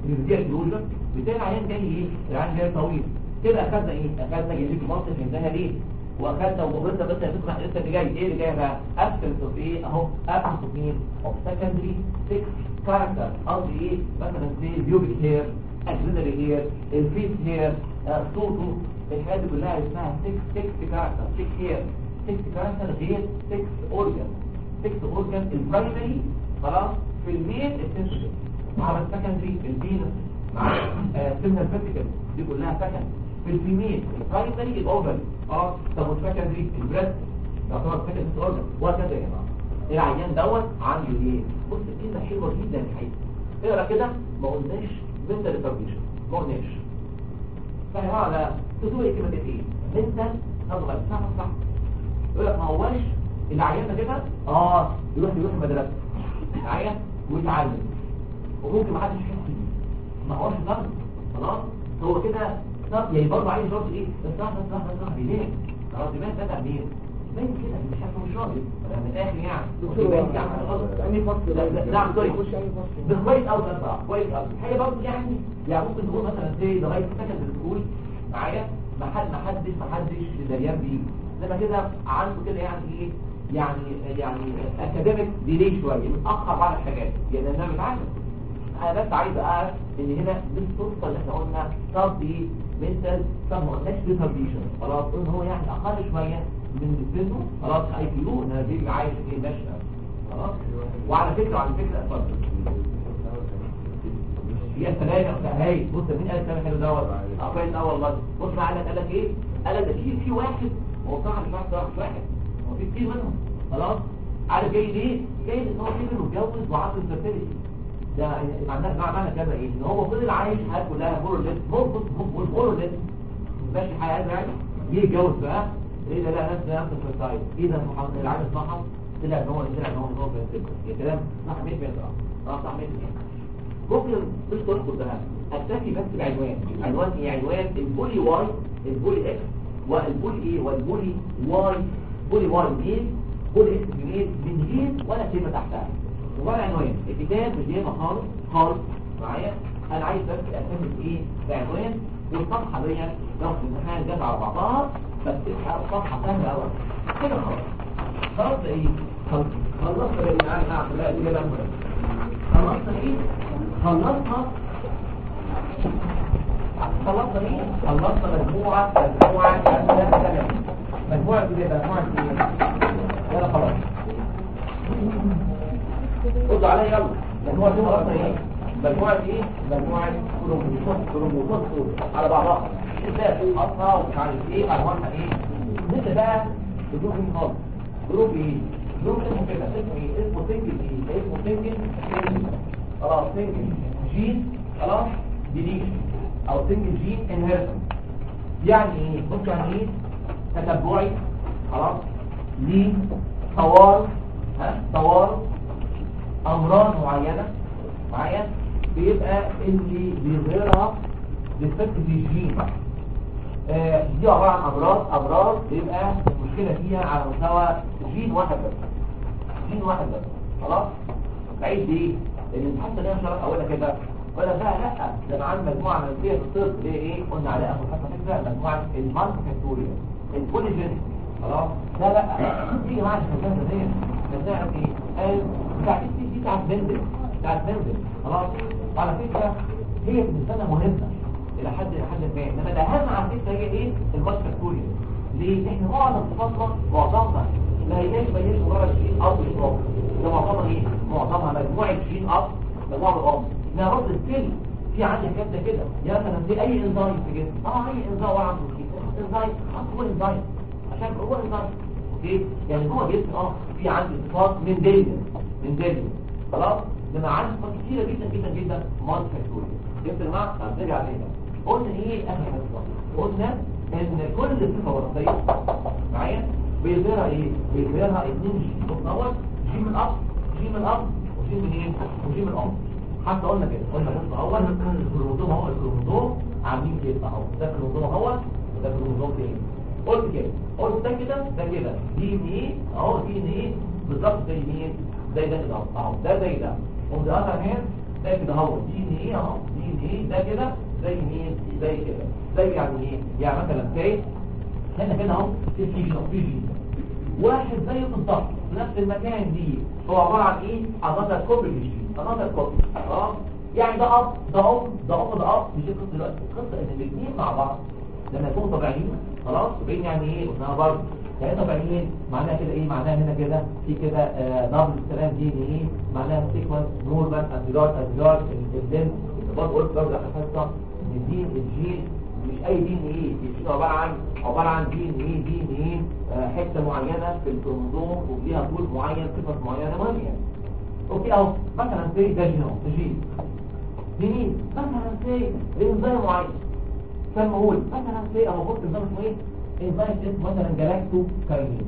دي اكلوجن بتلاقي العيان جاي ايه العيان جاي طويل كده اخدنا ايه اخدنا جديد مصر فهمناها ليه واخدنا وقلنا بس هتسمع لسه اللي جاي ايه اللي جاي بقى ابسنس اوف ايه اهو ابسنس اوف مين اوف سكندري 6 كاركتر قصدي ايه مثلا زي بيوبيك هير اكسلري هير الفيس هير صوته الحاجات دي كلها اسمها 6 6 كاركتر 6 هير 6 كاركتر غير 6 اورجان 6 اورجان البرايمري خلاص في المين السنسيتيف مع السكندري الفينس مع سيمنال فيتيكال دي كلها سكند في الفيميل البرايمري الاوفري اه طب والسكندري البريست يعتبر سكندري اورجان وهكذا يا جماعه العيان دوت عنده ايه بص الكلمه حلوه جدا الحقيقه اقرا كده ما قلناش منتال ريتارديشن ما قلناش فاهم على تقول ايه كلمه ايه منتال نظره صح صح يقول لك ما هوش العيان ده كده اه يروح يروح المدرسه عيان ويتعلم وممكن ما حدش يحس بيه ما هوش ضغط خلاص هو كده طب يعني برضه عايز يرد ايه الصح الصح الصح ليه خلاص يبان ده تعبير باين كده مش عارف مش راضي من الاخر يعني دكتور يبان يعني غلط. أنهي فصل لا، لا، نعم سوري خش أنهي فصل ده كويس قوي ده صح كويس قوي حاجه برضه يعني يعني ممكن نقول مثلا زي لغايه سكند السكول معايا ما حد ما حدش ما حدش دريان بيه لما كده عنده كده يعني ايه يعني يعني اكاديميك ديلي شويه متاخر بعض الحاجات يعني انا بتعلم انا بس عايز اعرف ان هنا دي الصفه اللي احنا قلنا طب دي منتال طب ما قلناش ريتارديشن خلاص قلنا هو يعني اقل شويه من سنه خلاص اي كيو ان انا بيبقى عايش ايه ماشي خلاص وعلى فكره على فكره اتفضل يا سلام يا هاي بص مين قال الكلام حلو دوت اه كويس اه والله بص بقى قال لك قال لك ايه قال لك ده في في واحد هو طبعا مش واحد طبعا مش واحد هو في كتير منهم خلاص عارف جاي ليه جاي ان هو كبر واتجوز وعنده الفيرتيليتي ده معناه مع- معنى كده ايه ان هو فضل عايش حياته كلها مورلس مش مورلس ماشي حياته يعني جه يتجوز بقى ايه ده لا نفس نفس الفيرتايل ايه ده محمد العيل صحى طلع ان هو طلع ان هو ان هو فيرتيليتي يا كلام صح 100% اه صح 100% ممكن مش تذكر ده اكتفي بس بعنوان عنوان ايه عنوان البولي واي البولي اكس والبولي ايه والبولي واي بولي واي ميل بولي اكس ميل من جيل ولا كلمه تحتها ولا عنوان الكتاب مش جايبها خالص خالص معايا انا عايز بس اعتمد ايه بعنوان والصفحه دي لو في الامتحان جت على بعضها بس تبقى صفحه سهله قوي كده خلاص خلاص ده ايه خلاص خلصت اللي معايا نعم لا دي كده خلصنا ايه خلصنا خلصنا ايه خلصنا مجموعة مجموعة ثلاثة مجموعة ايه مجموعة ايه يلا خلاص ردوا عليا يلا مجموعة دي خلصنا ايه مجموعة ايه مجموعة كروموسوم كروموسوم على بعضها ازاي اصلا ومش عارف ايه الوانها ايه نبدا بقى بجروب مين خالص جروب ايه جروب اسمه كده اسمه ايه اسمه سنجل ايه اسمه سنجل سنجل خلاص سنجل جين خلاص ديليشن او سنجل جين انهيرتنس يعني ايه بص يعني ايه تتبعي خلاص ليه توارث ها توارث امراض معينه معايا بيبقى اللي بيظهرها ديفكت الجين آه، دي عباره عن امراض امراض بيبقى المشكله فيها على مستوى جين واحد بس جين واحد بس خلاص بعيد ليه؟ لان الحته اللي انا شرحت اولها كده ولا بقى لا ده معانا مجموعه من فيها في الطب اللي هي ايه قلنا عليها اول حته فكره مجموعه المالتي فاكتوريال البوليجينيك خلاص لا لا دي يا جماعه مش مجموعه دي بنعرف ايه قال بتاعت السي دي بتاعت مندل بتاعت مندل خلاص وعلى فكره هي بالنسبه لنا مهمه الى حد الى حد ما انما الاهم على فكره هي ايه المالتي فاكتوريال ليه؟ احنا معظم صفاتنا معظمنا ما هياش ما هياش مجرد جين اب جين اب ده معظمها ايه؟ معظمها مجموعه جين اب مجموعه الاب انها برضه ستيل في عندي حاجات زي كده يعني مثلا في اي انزيم في جسم اه اي انزيم ورا عنده انزيم هو انزيم عشان هو انزيم اوكي يعني جوه الجسم اه في عندي صفات من ديليا من ديليا خلاص لما عندي صفات كتيره جدا جدا جدا مالتي فاكتوريال جبت يا جماعه طب نرجع تاني قلنا ايه اخر حاجه قلنا ان كل صفه وراثيه معايا بيظهرها ايه بيظهرها اتنين جين بص اول جين من الاب جين من الاب وجين من ايه وجين من الام حتى قلنا كده قلنا بص اول الكروموزوم اهو الكروموزوم عاملين كده اهو ده الكروموزوم اهو وده الكروموزوم تاني قلت كده قلت ده كده ده كده دي ان ايه اهو دي ان ايه بالظبط زي مين زي ده كده اهو اهو ده زي ده وده اخر هنا ده كده اهو دي ان ايه اهو دي ان ايه ده كده زي مين زي كده زي يعني ايه يعني مثلا زي هنا كده اهو في جين او في جين واحد زيه بالظبط في نفس المكان دي هو عباره عن ايه another كوبي جين another كوبي اه يعني ده اب ده اب ده اب ده اب مش القصه دلوقتي القصه ان الاثنين مع بعض لما يكونوا طبيعيين خلاص طبيعيين يعني ايه قلنا برضه يعني طبيعيين معناها كده ايه معناها هنا كده في كده دبل ستراند دي ان ايه معناها سيكونس نورمال انتيجار انتيجار الدين برضه قلت برضه اخر حصه ان الدين الجين مش اي دي ان ايه الجين عباره عن عباره عن دي ان ايه دي ان ايه آه، حته معينه في الكروموسوم وفيها طول معين صفه معينه مهمه يعني اوكي اهو مثلا زي ده جين اهو ده جين جميل مثلا زي انزيم معين كان مقول مثلا زي اهو بص النظام اسمه ايه انزيم اسمه مثلا جلاكتو كاينين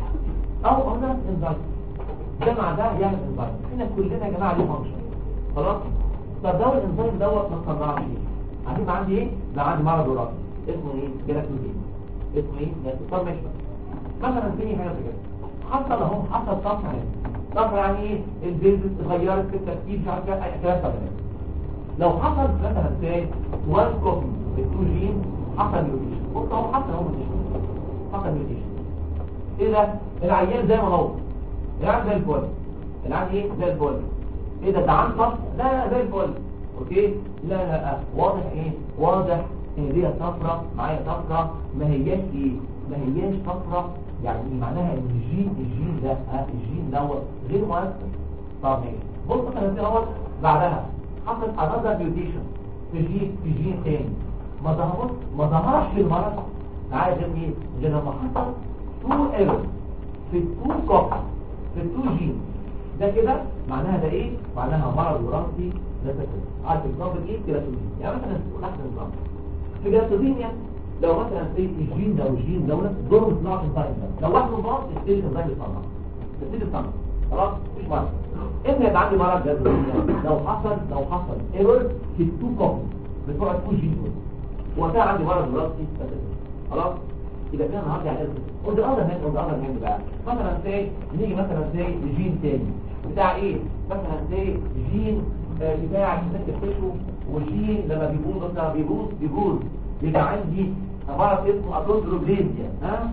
او مثلا انزيم ده مع ده يعمل انزيم احنا كلنا يا جماعه ليه فانكشن خلاص طب ده الانزيم دوت ما تصنعش ايه عارفين بقى عندي ايه بقى عندي مرض وراثي اسمه ايه جلاكتوزين اسمه ايه جلاكتو طب ماشي بقى. مثلا في حاجه زي كده حصل اهو حصل طفره هنا طفره يعني ايه البيز اتغيرت في التركيب مش عارف ايه كلام طبعا لو حصل مثلا زي وان كوبي التو جين حصل ميوتيشن قلت اهو حصل اهو ميوتيشن حصل ميوتيشن ايه ده العيان زي ما هو العيان زي الفل العيان ايه زي الفل ايه ده ده عنصر لا لا زي الفل اوكي لا لا آه. واضح ايه واضح ان دي طفره معايا طفره ما هياش ايه ما هياش طفره يعني إيه؟ معناها ان الجين الجين ده آه الجين دوت غير مؤثر طب ماشي بص مثلا في اول بعدها حصل another mutation في جين في جين تاني ما ظهرش ما ظهرش المرض عايز ايه اللي لما حصل تو ايرور في التو كوبي في التو جين ده كده معناها ده ايه معناها مرض وراثي ده كده عارف النظام ايه كيراتوزين يعني مثلا ناخد نظام في كيراتوزين يعني لو مثلا في الجين ده والجين دوت دول صناعه الانزيم ده لو واحد من بعض يستلم الانزيم يصنع يستلم يصنع خلاص مفيش مرض امتى يبقى عندي مرض جذب لو حصل لو حصل ايرور في التو كوبي بتوع التو جين دول وقتها عندي مرض وراثي خلاص يبقى كده النهارده على قلت الاذر هاند قلت الاذر هاند بقى مثلا زي نيجي مثلا زي جين تاني بتاع ايه مثلا زي جين آه، بتاع شبكه التشو وجين لما بيبوظ مثلا بيبوظ بيبوظ يبقى عندي مرض اسمه اكوندروبليزيا ها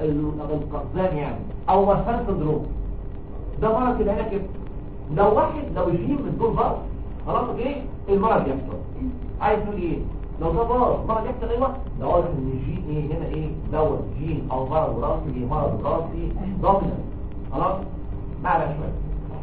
القفزان يعني او مرسال سندروم ده مرض كده هنا كده لو واحد لو جين من دول باظ خلاص اوكي المرض يحصل عايز تقول ايه لو ده باظ مرض يحصل ايوه ده واضح ان الجين ايه هنا ايه دوت جين او مرض وراثي مرض وراثي دومينانت خلاص معنا شويه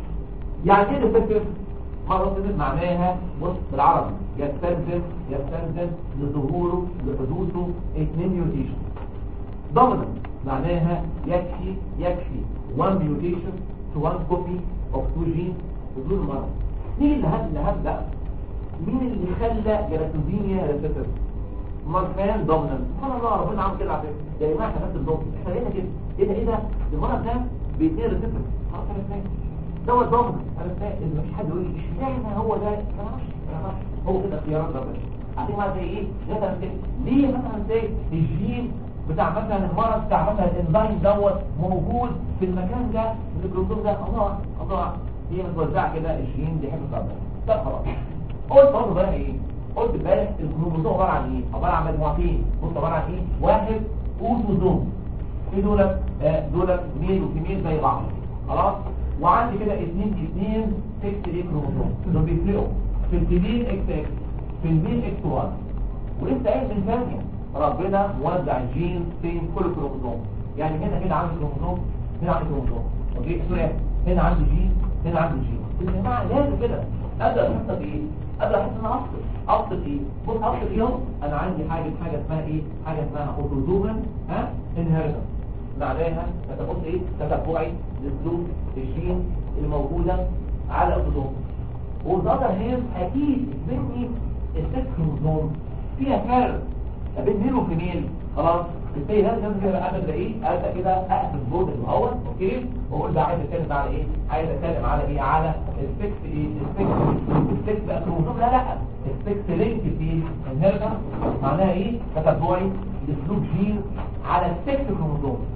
يعني ايه ديفكتيف مرض دي معناها بص بالعربي يستلزم يستلزم لظهوره لحدوثه اثنين ميوتيشن دومينانت معناها يكفي يكفي one mutation to one copy of two genes بدون مرض مين اللي هب اللي هبدأ مين اللي خلى جلاكتوزينيا ريسيتر مارفان دومينانت سبحان الله ربنا عامل كده على فكره يا جماعه احنا نفس الضغط احنا لقينا كده ايه ده ايه ده المرض ده بيتنين ريسيتر خلاص انا فاهم دوت دومينانت انا فاهم ان مفيش حد يقول لي اشمعنى هو ده انا ما اعرفش انا ما اعرفش هو كده اختيارات ربنا عارفين بقى زي ايه مثلا زي ليه مثلا زي الجين بتاع مثلا المرض بتاع مثلا الانزيم دوت موجود في المكان ده في الكروموسوم ده الله الله هي متوزعه كده الجين دي حته صعبه طب خلاص قلت برضه بقى ايه قلت امبارح الكروموسوم عباره عن ايه عباره عن مجموعتين بص عباره عن ايه واحد اوتوزوم في دول آه، دول ميل وفيميل زي بعض خلاص وعندي كده اثنين اثنين سكس ايه كروموسوم دول بيفرقوا في الفيميل اكس اكس في الميل اكس 1 ولسه قايل من ثانيه ربنا موزع الجين في كل كروموسوم يعني هنا كده عندي كروموسوم هنا عندي كروموسوم اوكي سؤال هنا عندي جين هنا عندي جين يا جماعه لازم كده ابدا احط ايه ابدا احط ان انا افصل افصل ايه بص افصل ايهم انا عندي حاجه حاجه اسمها ايه حاجه اسمها اوتوزومال ها انهيرتنس معناها تتبص ايه تتبعي لسلوك الجين الموجوده على الاوتوزوم والذاتر هيز اكيد مني الست كروموسوم فيها فرق ما بين ميل وفيميل خلاص ازاي لازم لازم كده ابدا ايه ابدا كده اقفل البورد اللي هو اوكي واقول بقى عايز اتكلم على ايه عايز اتكلم على ايه على السكس ايه السكس السكس بقى كروموسوم لا لا السكس لينك في انهيرتنس معناها ايه تتبعي لسلوك جين على السكس كروموسوم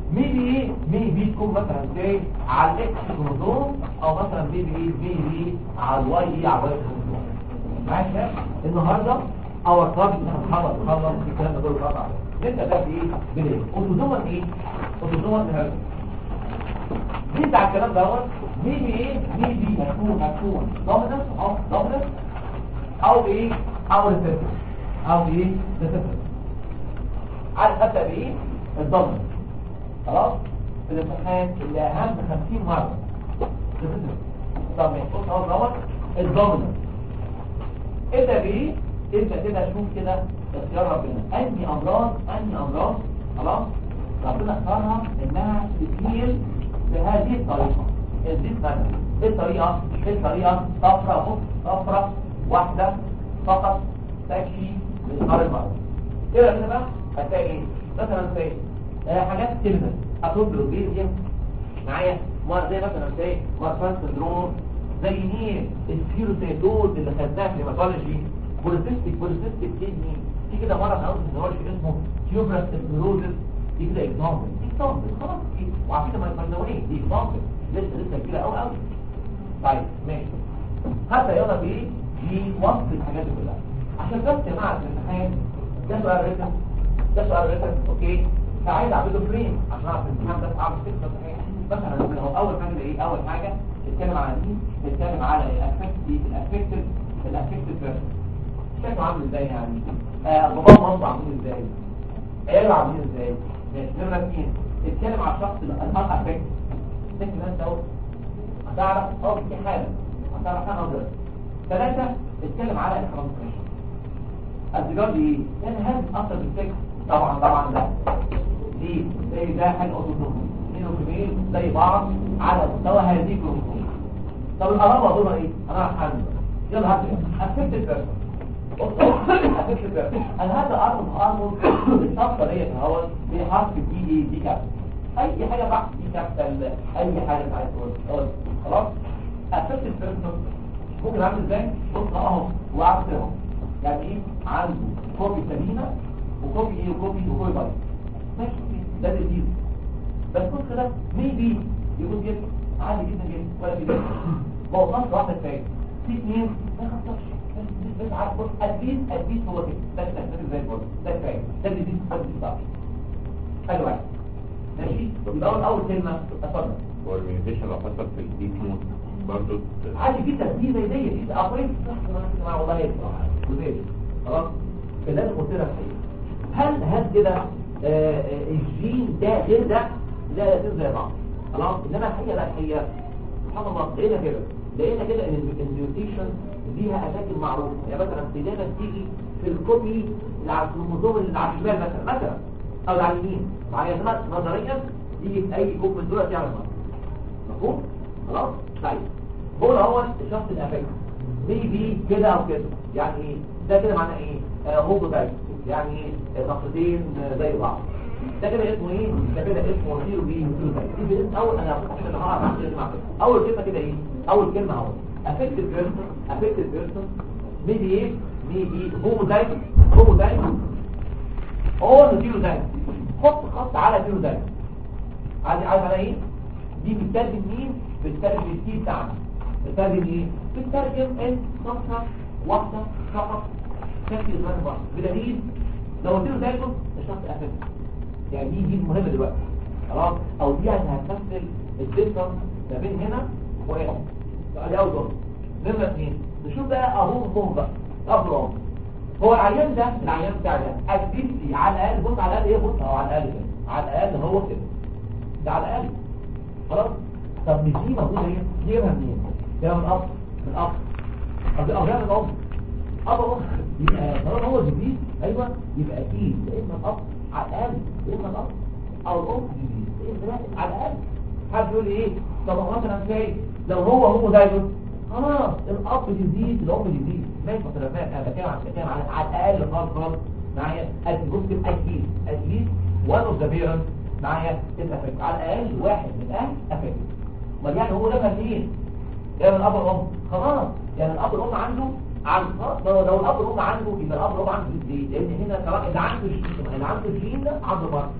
ميبي ايه ميبي تكون مثلا زي على الاكس كروموسوم او مثلا ميبي ايه ميبي على الواي ايه على الواي كروموسوم ماشي يا؟ النهارده اور تارجت هنحاول نخلص الكلام ده كله قطع انت ده ايه بالايه اوتوزومال ايه اوتوزومال هيرد دي بتاع الكلام دوت ميبي ايه ميبي هتكون هتكون دومينانس او دومينانس او ايه او ريسيسيف او ايه ريسيسيف عارف ابدا بايه الضمن خلاص في الامتحان اللي اهم 50 مره ريسيسيف طب ما يخش اهو دوت الضمن ابدا بايه ابدا كده شوف كده اختيار ربنا انهي امراض انهي امراض خلاص ربنا اختارها انها تتهيل بهذه الطريقه ازاي مثلا ايه الطريقه ايه الطريقه طفره بص طفره واحده فقط تكفي لإظهار المرض ايه رأيك بقى هتلاقي ايه مثلا زي آه حاجات تلمس اتوبلوبيزيوم معايا مر زي مثلا زي مارفان سندروم زي مين السيروتيدول اللي خدناه في الهيماتولوجي بوليسيستيك بوليسيستيك كيدني في كده مرض عاوز الهيماتولوجي اسمه تيوبرس سكليروزس دي كده اكزامبل اكزامبل خلاص دي وعلى فكره ما يقولوش دي اكزامبل لسه لسه كبيره قوي قوي طيب ماشي حتى يلا في ايه دي وصف الحاجات دي كلها عشان بس يا جماعه الامتحان ده سؤال ريتم ده سؤال ريتم اوكي فعايز اعمله فريم عشان اعرف الامتحان ده اعرف فكره صحيح مثلا ممكن هو اول حاجه ايه اول حاجه نتكلم على مين نتكلم على الافكتيف الافكتيف الافكتيف بيرسون شكله عامل ازاي يعني آه بابا ومامته عاملين ازاي عياله عاملين ازاي ماشي نمره اثنين نتكلم على الشخص الافكتيف تكتب انت اهو هتعرف اه في حاله هتعرف انا اقدر ثلاثة اتكلم على الترانسميشن السيجار دي ايه؟ يعني هل اثر بالسكس طبعا طبعا لا دي زي ده حاجه اوتوزوم اثنين وكمين زي بعض على مستوى هذه الكروموسوم طب القرابه دول ايه؟ انا هحل يلا هات افكت البيرسون افكت البيرسون انا هذا ارمز ارمز الشخصه ديت اهو بحرف دي ايه دي كابتن اي حاجه بقى دي كابتن اي حاجه انت عايز تقولها خلاص افكت البيرسون ممكن اعمل ازاي بص اهو وعكس اهو يعني ايه عنده كوبي سليمه وكوبي ايه وكوبي وكوبي بايظ ماشي ده ديزيز بس بص كده ميبي يقول كده عادي جدا جدا ولا في ما وصلش واحد فاهم في اثنين ما خسرش بس بس عارف بص اديس اديس هو كده ده كده ده زي الفل ده فاهم ده ديزيز ده ديزيز حلو واحد ماشي يبقى اول اول كلمه اتفضل هو الميوتيشن لو حصل في الدي نوت برضه عادي جدا دي زي دي دي اقريب مع والله هيك وزي خلاص اللي انا قلت لك هل هل كده آه، آه، الجين ده غير ده لا لا زي بعض خلاص انما الحقيقه لا الحقيقه سبحان الله لقينا كده لقينا كده ان الميوتيشن ليها اماكن معروفه يعني مثلا بدايه تيجي في الكوبي اللي على الكروموسوم اللي على الشمال مثلا مثلا او على اليمين معايا زمان نظريا يجي في اي كوب من دول يعمل مرض مفهوم خلاص طيب هو هو الشخص الافكت بي كده او كده يعني ايه ده كده معناه ايه آه هو ده يعني نقطتين آه، زي بعض ده كده اسمه ايه ده كده اسمه زيرو بي زيرو ده دي بس اول انا هاخد اللي هعرف اعمل ايه مع كده. اول كلمه كده ايه اول كلمه اهو افكت بيرسون افكت بيرسون ميبي ايه ميبي هو ده هو ده هو زيرو ده حط خط على زيرو ده عايز عايز على ايه دي بتترجم مين بتترجم التي بتاعنا بتترجم ايه بتترجم ان صفحه واحده فقط شكل زمان واحد بدليل لو قلت له زيكم الشخص قفل يعني دي دي مهمه دلوقتي خلاص او دي يعني هتمثل الديفرنس ما بين هنا وهنا دي اول نقطه نمره اثنين نشوف بقى ابوه وامه بقى اب وام هو العيان ده العيان بتاع ده اكتيفيتي على الاقل بص على الاقل ايه بص اهو على الاقل كده على الاقل هو كده ده على الاقل خلاص طب مش دي موجوده هي دي جايبها منين جايبها من الاب من الاب طب دي جايبها من الام اب وام يبقى طالما هو جديد ايوه يبقى اكيد يا اما الاب على الاقل يا اما الاب او الام جديد يا اما على الاقل حد يقول لي ايه طب هو مثلا ازاي لو هو هو دايما خلاص الاب جديد الام جديد ماشي مثلا انا بتكلم عن بتكلم على على الاقل خالص خالص معايا الجزء اكيد اتليست وان اوف ذا بيرنتس معايا الافكت على الاقل واحد من الاهل افكت ما يعني هو جابها منين جايب من الاب والام خلاص يعني الاب والام عنده عن خلاص لو لو الاب والام عنده يبقى الاب والام عنده ليه لان هنا سواء اللي عنده الجين اللي عنده الجين ده عنده مرض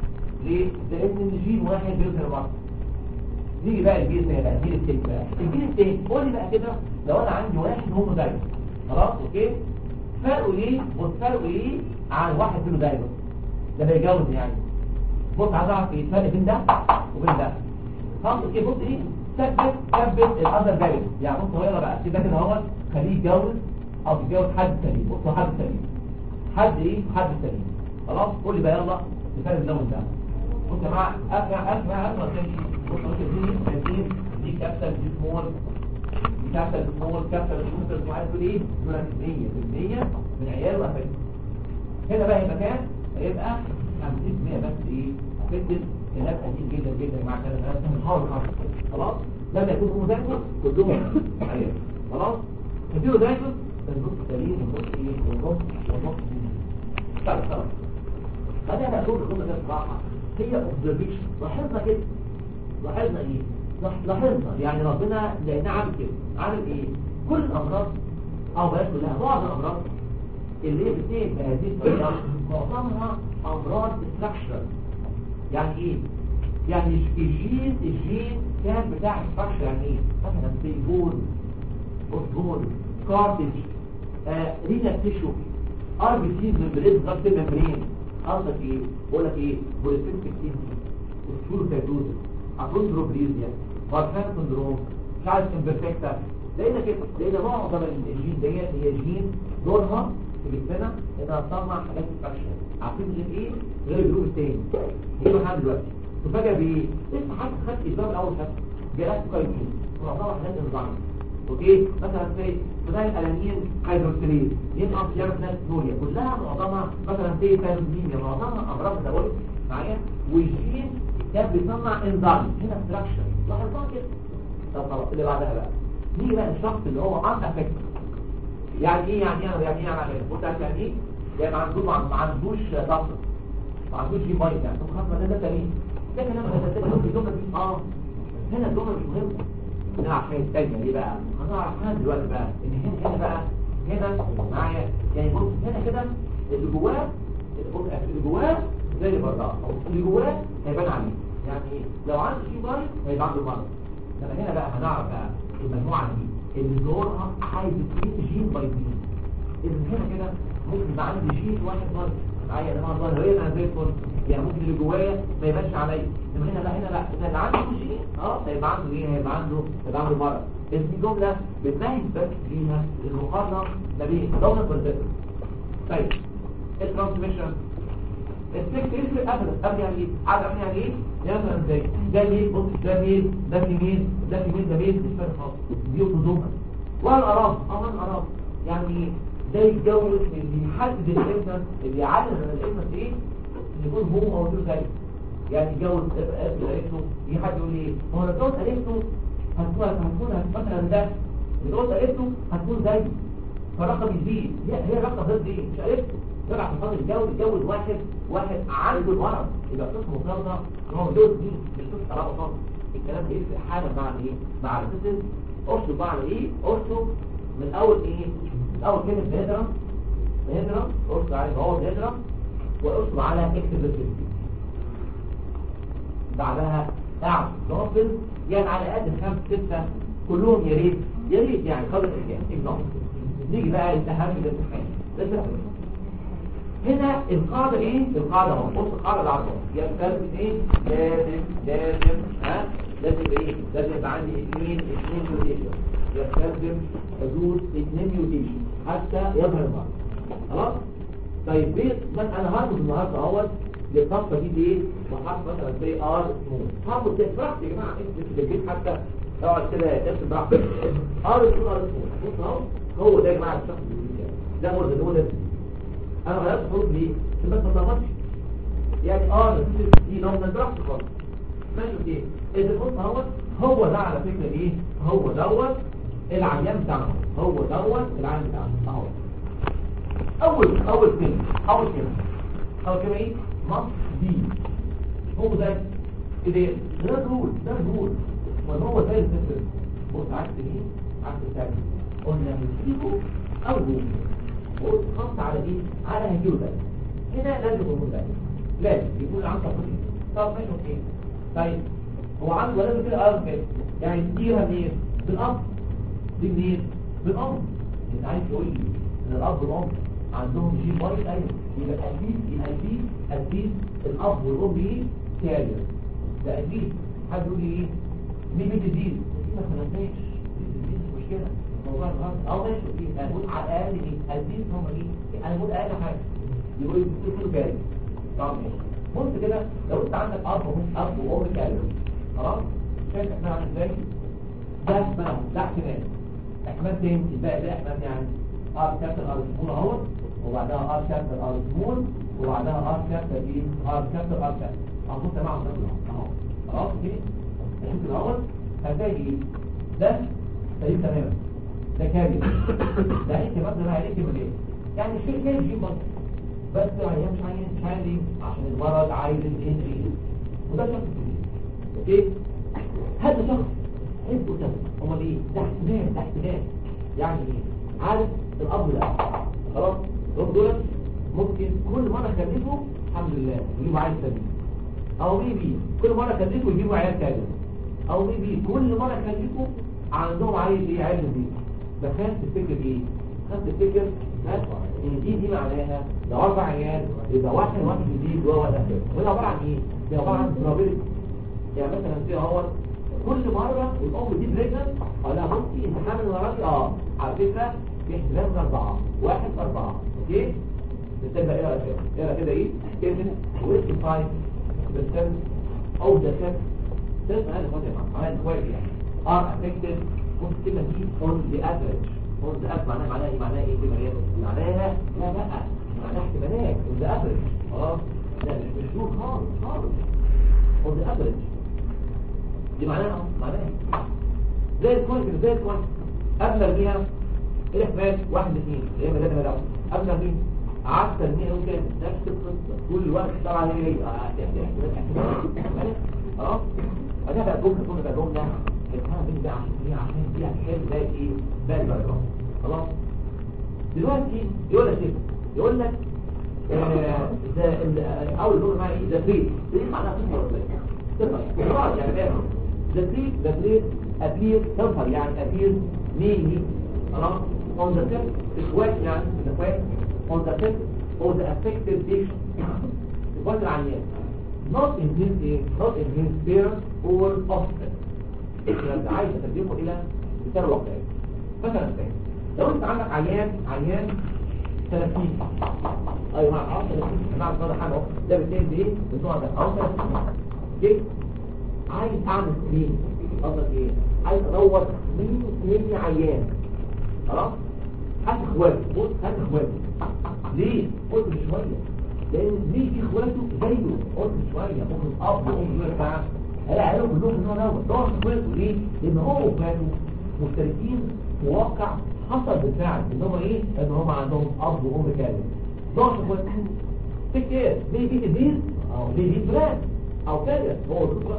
ليه؟ لان الجين واحد بيظهر بعض نيجي بقى الجيل الثاني بقى الجيل الثاني بقى الجيل الثاني قول لي بقى كده لو انا عندي واحد هومو دايموس خلاص اوكي فرقه ليه بص فرقه ايه عن واحد فيلو دايموس ده بيتجوز يعني بص عايز اعرف ايه الفرق بين ده وبين ده خلاص اوكي بص ايه ثبت ثبت الاذر دايموس يعني بص هو يلا بقى كده كده هو خليه يتجوز او يتجوز حد سليم بص هو حد سليم حد ايه حد سليم خلاص قول لي بقى يلا الفرق بين ده وده بص يا جماعه اسمع اسمع اسمع تمشي بص بص دي ترتيب دي كابتل دي سمول دي كابتل سمول كابتل سمول معايا تقول ايه دول 100% من عيال وافكت هنا بقى يبقى كام هيبقى 50% بس ايه افكت كلام قديم جدا جدا يا جماعه كلام انا بنحاول خالص خلاص لما يكون هم ذاكروا كلهم عيال خلاص كتير ذاكروا النص سليم والنص ايه والنص والنص طيب خلاص خلينا نقول الجمله دي بصراحه هي اوبزرفيشن لاحظنا كده لاحظنا ايه لاح- لاحظنا يعني ربنا لقينا عامل كده عامل ايه كل الامراض او بلاش كلها بعض الامراض اللي هي بتنتهي بهذه الطريقه معظمها امراض ستراكشر يعني ايه يعني الجين الجين كان بتاع ستراكشر يعني ايه مثلا تليفون بوستون كارتج آه رينا تيشو ار بي سي ممبرين غطي ممبرين قصدك ايه بقول لك ايه بوليسيستيك تيزي سكولوتايتوز اكروندروبليزيا بارفان سندروم مش عارف امبرفكتا لقينا كده لقينا معظم الجين ديت هي جين دورها في جسمنا انها تصنع حاجات ستراكشر عارفين غير ايه غير الجروب التاني هي لحد دلوقتي تفاجئ بايه لسه حد خد الاسباب الاول خد جالات كويسين معظمها حاجات انزيم اوكي مثلا في فضايل الالانين هيدروكسيليز ينقص يعمل ناس نوريا كلها معظمها مثلا في فالوزيميا معظمها امراض ميتابوليك معايا والجين كان بيصنع انزيم هنا ستراكشر لاحظتها كده طب خلاص اللي بعدها بقى نيجي بقى الشخص اللي هو ان افكت يعني ايه يعني ايه يعني ايه يعني ايه قلت لك يعني ايه يعني ما عندوش ما عندوش ضغط ما عندوش جي بايت يعني طب خلاص ما ده ده تاني ده كلام ده ده الجمله دي اه هنا الجمله مش مهمه هنا عشان التانية ليه بقى هنعرف هنا دلوقتي بقى ان هنا هنا بقى هنا معايا يعني بص هنا كده اللي جواه بص اللي جواه زي اللي بره اللي جواه هيبان عليه يعني لو عنده شي بايت هيبقى عنده مرض لما هنا بقى هنعرف بقى المجموعه دي اللي دورها عايز تجيب جين بايتين اذا هنا كده ممكن يبقى عندي جين واحد مرض معايا يا جماعه ظاهريا انا زي الفل يعني ممكن اللي جوايا ما يبانش عليا انما هنا لا هنا لا اذا اللي عنده جين اه هيبقى عنده ايه هيبقى عنده هيبقى عنده مرض اذا دي جمله بتميز بس فيها المقارنه ما بين دولة والبيت طيب الترانسميشن السكس يفرق ابدا ابدا يعني ايه عارف يعني ايه يعني مثلا ازاي ده ميل بص ده ميل ده فيميل ده فيميل ده ميل مش فارق خالص دي اوتوزومال والارام اه الارام يعني ايه ده يتجوز اللي يحدد الاسم اللي يعلم ان الاسم ايه يكون هو موجود زي يعني يتجوز ابن قريبته يجي حد يقول لي ايه ما هو لو اتجوز قريبته هتكون هتكون مثلا ده اتجوز قريبته هتكون زي فالرقم يزيد هي هي الرقم ضد ايه مش قريبته يبقى عشان خاطر يتجوز يتجوز واحد واحد عنده المرض يبقى قصه مفرده ان هو متجوز دي مش قصه طلاق خالص الكلام ده يفرق حاجه مع ايه مع الاساس ارسل بعد ايه ارسل من اول ايه من اول كلمه بهدرم بهدرم ارسل عليه هو بهدرم وارسل على اكتب بعدها اعرف نوصل يعني على قد خمس ستة كلهم يا ريت يا ريت يعني قبل الامتحان نيجي بقى للتهاب الامتحان لسه هنا القاعدة ايه القاعدة اهو بص القاعدة العرضة يختلف ايه لازم لازم ها لازم ايه لازم يبقى عندي اثنين اثنين ميوتيشن يستخدم حدود اثنين ميوتيشن حتى يظهر بعض خلاص طيب ليه بس انا هربط النهارده اهوت للصفقه دي ليه وحط مثلا زي ار سمول هربط ده براحتي يا جماعه انت في البيت حتى اقعد كده ارسم براحتك ار سمول ار سمول بص اهو هو ده يا جماعه الشخص ده هو ده هو ده انا غيرت حروف ليه عشان بس ما تلخبطش يعني ار دي لو من براحتك خالص ماشي ايه اذا بص اهوت هو ده على فكره ايه هو دوت العيان بتاعنا هو دوت العيان بتاعنا اهو اول اول كلمه اول كلمه اول كلمه ايه مص دي هو ده كده ده الرول ده الرول وهو زي الفكر بص عكس ايه عكس الثاني قلنا نسيبه او رول بص خط على ايه على هجيله ده هنا لازم يكون ده لازم يكون عنده تقريب طب ماشي اوكي طيب هو عنده ولد كده ارض كده يعني تجيبها منين بالاب دي منين بالاب انت عايز تقول لي ان الاب والام عندهم جين واي ايوه يبقى اكيد يبقى اكيد اكيد الاب والام ايه كارير ده اكيد حد يقول لي ايه مين بيت الدين ما خلصناش دي مش مشكله موضوع الغرض اه ماشي اوكي انا بقول على الاقل ايه الدين هم ايه انا بقول اقل حاجه يقول لي كله كارير طب ماشي بص كده لو انت عندك اب اب وام كارير خلاص شايف احنا عامل ازاي ده بقى ده احتمال احتمال تاني الباقي ده احتمال يعني ار كابتل ار سمول اهو وبعدها ار كابتل ار سمول وبعدها ار كابتل ايه ار كابتل ار كابتل هنبص يا جماعه اهو خلاص كده نشوف الاول هتلاقي ايه ده سليم تماما ده كامل ده عليك برضه بقى عليك من ايه يعني شيء جاي يجيب برضه بس هي مش عايز مش عايز ايه عشان المرض عايز الانتري وده شخص كبير اوكي هذا شخص حبه ده امال ايه ده احتمال ده احتمال يعني ايه عارف الاب ده خلاص دول دول ممكن كل مره كلفه الحمد لله يجيبوا عيل سليم او بيبي كل مره كلفه يجيبوا عيال كامل او بيبي كل مره كلفه عندهم عيل ايه عيل دي ده خاف تفتكر ايه خاف تفتكر ها ان دي دي معناها ده اربع عيال يبقى واحد واحد جديد وهو ده وده عباره عن ايه ده عباره عن probability يعني مثلا في اهو كل مرة الأم دي بريجنت أقول لها بصي أنت حامل وراكي أه على فكرة في احتمال من أربعة واحد في أربعة أوكي نستنى إيه كده إيه كده إيه كده ويست فايف بالسن أو ده كده ده اسمها هذا كويس يا جماعة عمل كويس يعني are affected بص الكلمة دي on the average on the average معناها معناها إيه معناها إيه كلمة إيه معناها لا لا معناها احتمالات on the average خلاص لا مش مش دول خالص خالص on the average دي معناها معناها زي الكويس زي الكويس قبل بيها الاحتمال واحد اثنين اللي هي مدى مدى قبل مين عكس المية ممكن نفس القصة كل وقت طبعا هي هي احتمال خلاص بعدها بقى جملة جملة بقى جملة اسمها مين بقى عشان هي عشان دي هتحل باقي ايه باقي البرجرام خلاص دلوقتي يقول لك ايه يقول لك آه، ده ال- اول جمله معايا ايه ده فريد فريد معناها صفر ولا ايه صفر خلاص يعني فاهم the tree the tree appears تظهر يعني appears mainly خلاص on the tip الكويس يعني the quack on the tip of the affected patient الكويس العيان not in his ايه not in his parents or offspring يعني عايز ترجمه الى مثال واقعي مثلا مثال لو انت عندك عيان عيان 30 ايوه مع اه 30 انا عارف ده حاجه اهو ده بتنزل ايه النوع ده اه 30 اوكي عايز اعمل سكرين قصدك ايه عايز ادور مين مين عيان خلاص هات اخواته بص هات اخواته ليه قلت من شويه لان ليه في اخواته زيه قلت من شويه ممكن اب وام يقول تعالى انا عيالهم كلهم من النوع دوت دور اخواته ليه لان هو واخواته مشتركين في واقع حصل بالفعل ان هم ايه ان هم عندهم اب وام كامل دور اخواته تفتكر ليه دي كبير او ليه دي فلان او كده هو ده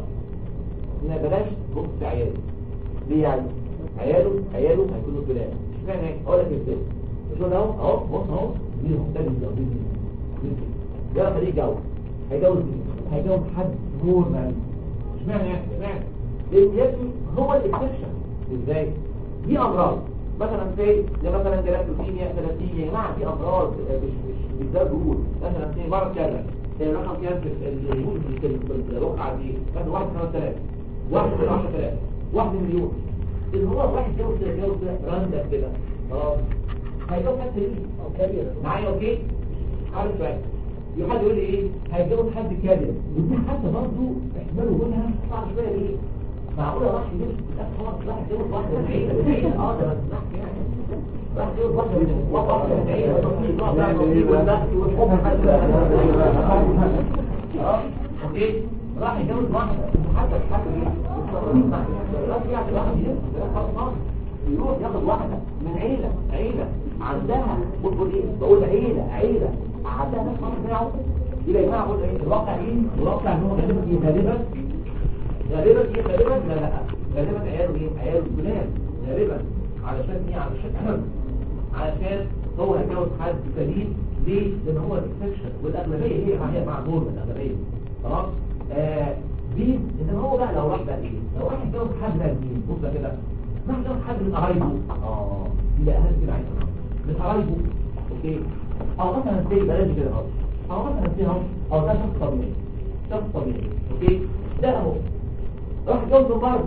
ما بلاش بص في عياله ليه يعني عياله عياله هيكونوا فلان اشمعنى ايه اقول لك ازاي شو اهو اهو بص اهو دي مختلف دي دي ده خليه يتجوز هيجوز مين هيجوز حد نورمال اشمعنى يعني اشمعنى لان يا ابني هو الاكسبشن ازاي دي امراض مثلا زي زي مثلا جلاكتوسيميا ثلاثيميا يا جماعه دي امراض آه، مش مش مش ده رول مثلا زي مرض كذا زي رقم كام في اليهود في في الرقعه دي مثلا واحد خمس ثلاث واحد من عشرة ثلاث واحد مليون اللي هو واحد جوز كده جوز كده راندم كده خلاص هيجوز حد ايه او كارير معايا اوكي عارف شويه يجي حد يقول لي ايه هيتجوز حد كامل ودي حتى برضه احتمال وجودها صعب شويه ليه معقوله راح يجوز خلاص راح يتجوز واحده من عيله من عيله اه ده بس يعني راح يتجوز واحده من واحده من عيله تصنيف اه ده تصنيف والبحث والحب حتى اه اوكي راح يتجوز واحده حتى حتى راح يعني واحد خلاص يروح ياخد واحدة من عيلة عيلة عندها بقول ايه بقول عيلة عيلة عندها ناس مرض بتاعه يبقى يا جماعه بقول ايه الواقع ايه الواقع ان هو غالبا ايه غالبا غالبا ايه غالبا لا لا غالبا عياله ايه عياله الجنان غالبا علشان ايه علشان علشان هو هيتجوز حد سليم ليه؟ لان هو الاكسبشن والاغلبيه هي هي مع دور الاغلبيه خلاص آه بيز انما هو بقى لو راح بقى ايه لو راح يتجوز حد بقى مين بص بقى كده راح يتجوز حد من قرايبه اه يبقى اهم كده عايز من قرايبه اوكي او مثلا زي بلاش كده اهو او مثلا زي اهو او ده شخص طبيعي شخص طبيعي اوكي ده اهو راح يتجوز من بره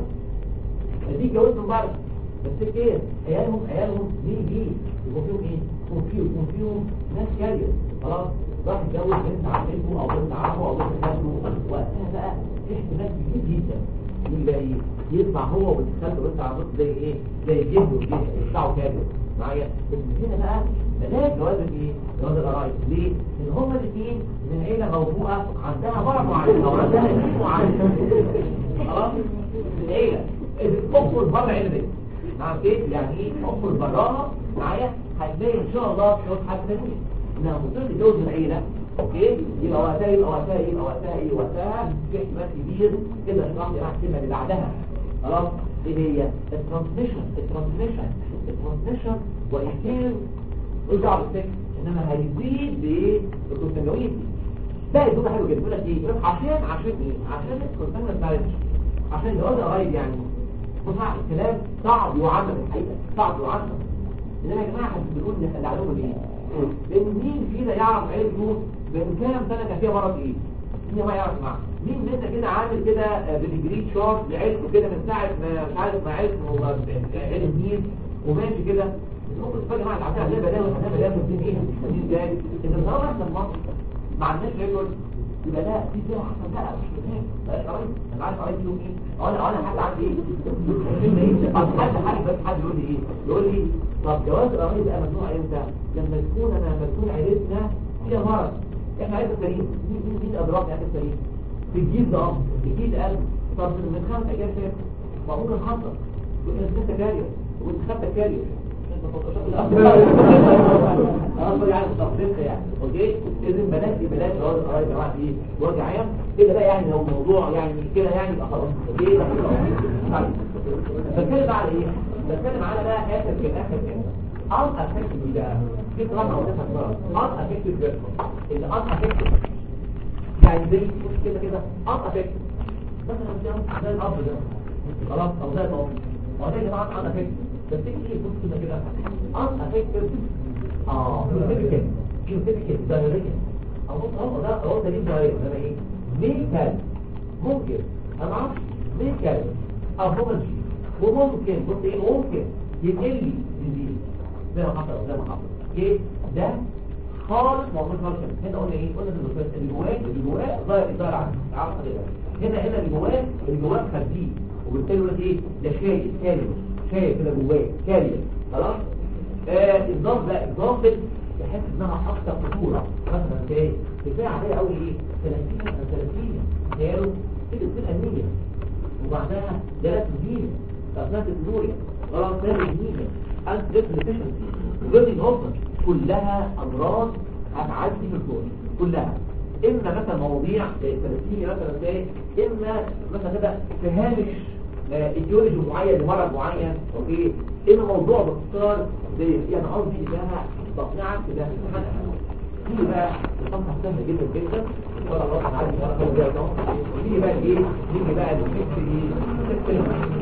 دي اتجوز من بره بس ايه عيالهم عيالهم مين مين يبقوا فيهم ايه يكون فيهم يكون فيهم ناس كارير خلاص راح يتجوز بنت عمته او بنت عمه او بنت خالته وقتها بقى في احتمال كبير جدا يبقى ايه يطلع هو وبنت خالته وبنت عمته زي ايه زي جده كده يطلعوا كارير معايا بس هنا بقى بلاش جواز الايه جواز القرايب ليه؟ لان هما الاثنين من عيله موضوعه عندها مرض معين او عندها دين معين خلاص العيله اخرج بره العيله دي نعم كيف يعني ايه اخرج براها معايا هتلاقي ان شاء الله شويه حاجه ثانيه انها ممكن تتجوز من عيله اوكي يبقى وقتها يبقى وقتها يبقى وقتها ايه وقتها في احتمال كبير كده اشرح لي الكلمه اللي بعدها خلاص ايه هي الترانسميشن الترانسميشن الترانسميشن وان كان رجع بالسكس انما هيزيد بالكونتينيوتي ده يدوم حلو جدا يقول لك ايه يقول لك عشان عشان ايه عشان الكونتينيوتي مارج عشان جواز قرايب يعني بص الكلام صعب يعمل الحقيقه صعب يعمل انما يا جماعه هتقولوا لي احنا عليهم ليه لان مين فينا يعرف عيلته من كام سنه كان فيها مرض ايه مين ما يعرف معاه مين منا كده عامل كده بالجريد شارت لعيلته كده من ساعه ما مش عارف ما عرف هو عيله مين وماشي كده ممكن تفاجئ معاك عشان هتلاقي بلاوي هتلاقي بلاوي في ايه الدين جاي انت طالما احنا في مصر ما عندناش ريكورد يبقى لا في فيها حسن بقى مش فاهم بقى قرايب انا عارف قرايب فيهم ايه انا انا حد عندي ايه اصل حد حد بس حد يقول لي ايه يقول لي طب جواز القرايب بقى ممنوع امتى لما تكون انا لما تكون عيلتنا فيها مرض احنا عيله سليم مين مين مين ادراك عيله سليم في الجيل ده في الجيل قلب طب من خمس ايام فات ما ممكن نخطط يقول لك انت كارير وانت خدت كارير اه يعني تخطيط يعني اوكي اذا بلاش بلاش جواز القرايب يا جماعه ايه وجه عام كده بقى يعني لو الموضوع يعني كده يعني يبقى خلاص اوكي بتكلم على ايه بتكلم على بقى اخر كده اخر كده ان افكتيف ده في طبعا او ده ان افكتيف ده ان ان افكتيف يعني زي كده كده ان افكتيف مثلا زي الاب ده خلاص او زي الاب هو ده يا جماعه ان افكتيف بس تيجي بص كده كده ان افكتيف اه كيوتيفيكال كيوتيفيكال دايريا او بص هو ده هو ده ليه دايريا ده ايه ميكال ممكن انا ما اعرفش ميكال او هومنجي وممكن بص ايه ممكن يتقل لي ديزيز زي ما حصل زي ما حصل ايه ده خالص موضوع خالص هنا قلنا ايه قلنا في اللي جواه اللي جواه ظاهر ظاهر عنه عارف هنا هنا اللي جواه اللي جواه خارجين وبالتالي يقول لك ايه ده شايل كارير شايل كده جواه كارير خلاص آه الضغط ده الضغط بحس انها اكتر خطوره مثلا زي كفايه عليها قوي ايه 30 30 قالوا كده بتبقى النيه وبعدها جلسه جديده اثناء النوريا خلاص ده النيه انت ديفيشنسي جزء هوبر كلها امراض هتعدي في الدور كلها اما مثلا مواضيع ثلاثيه مثلا زي اما مثلا كده في هامش ايديولوجي معين لمرض معين اوكي اما موضوع باختصار زي يعني قصدي انها تصنيعك كده امتحان دي بقى الصفحه سهله جدا جدا ان شاء الله هنعدي ورقه وجايه دي بقى ايه نيجي بقى الفكر ايه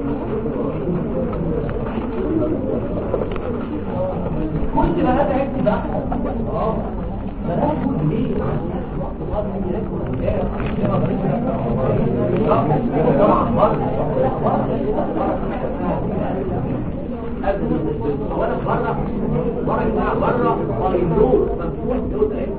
كل ما هذا عندي بقى اه ما ده كل ليه اولا بره بره يا جماعه بره قايلون مفتوح دوت اهي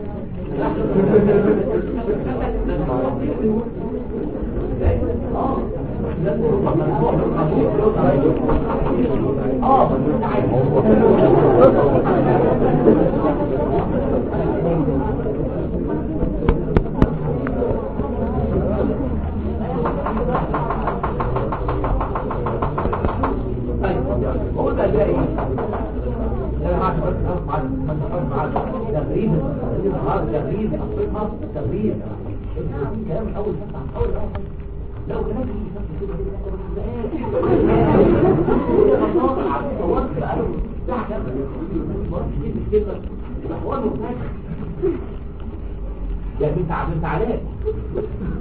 اه بس انت عايز هو ده اللي ايه تغريب تغريب أصلها تغريب كلام أول فتح أول أول لو كلام يعني انت عملت عليك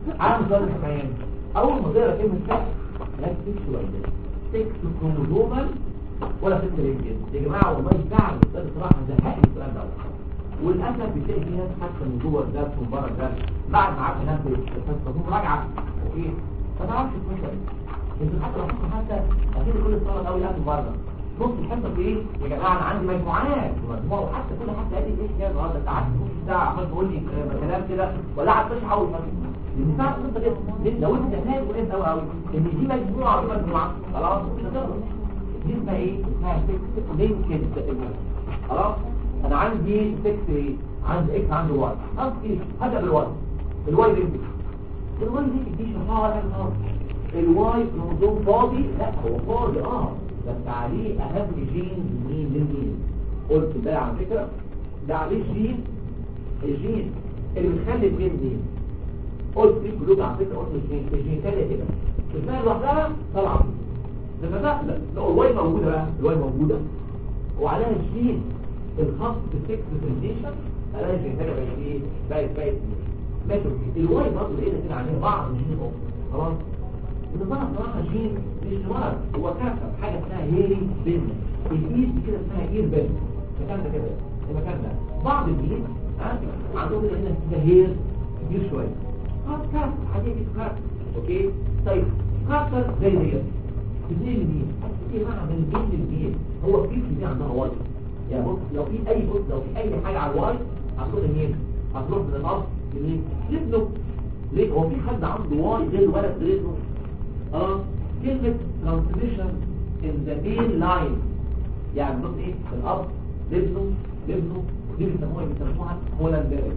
عامل سؤال الحكايين اول ما تقرا كلمه سكس لا تكتب ولا سكس كروموزومال ولا سكس رينجز يا جماعه والله فعلا الاستاذ صراحه زهقني السؤال ده وللاسف بتلاقي في ناس حتى من جوه الدرس ومن بره الدرس بعد ما عارفه ناس بتفهم مراجعه اوكي ما تعرفش تمشي انتوا حتى لو كنتوا حتى اكيد كل الطلبه الاول قاعد بره نص الحصه في ايه يا جماعه انا عندي مجموعات ومجموعه وحتى كل حد قال لي ايه كده النهارده انت قعدت نص ساعه عمال تقول لي آه، كلام كده ولا قعدت تشرح اول مره لان ساعه القصه كده لأن لو انت فاهم كويس قوي قوي ان دي مجموعه ودي مجموعه خلاص مش هتقدر دي اسمها ايه؟ اسمها سكس لينكد خلاص انا عندي سكس ايه؟ عندي اكس عندي واي خلاص ايه؟ هبدا بالواي الواي لينكد الواي لينكد دي شرحها ولا حاجه الواي كروموزوم فاضي لا هو فاضي اه بس عليه اهم جين مين للمين قلت ده على فكره ده عليه جين الجين اللي بيخلي المين مين قلت في جلوب على فكره قلت الجين الجين تانية كده اسمها لوحدها طالعه لما ده لا لا، الواي موجوده بقى الواي موجوده وعليها الجين الخاص بالسكس ديفرنشيشن عليها جين تانية بقت ايه بقت بقت ماشي أوكي. الواي برضه لقينا كده عليها بعض الجين اخرى خلاص النظام صراحة جين مش مرض هو كافة حاجة اسمها هيري بن الإيد كده اسمها إير بن المكان ده كده المكان ده بعض الجين ها عندهم كده هنا كده هير كبير شوية خلاص كافة حاجة كده كافة أوكي طيب كافة زي دي تبني لمين؟ ايه معنى من بين للبين هو في دي عندها واي يعني بص لو في أي بص لو في أي حاجة على الواي هتروح لمين؟ هتروح من الأرض لمين؟ لابنه ليه هو في حد عنده واي غير ولد غير ابنه اه كلمة transmission in the main line يعني بص ايه الاب لابنه لابنه دي بيسموها بيسموها هولندريك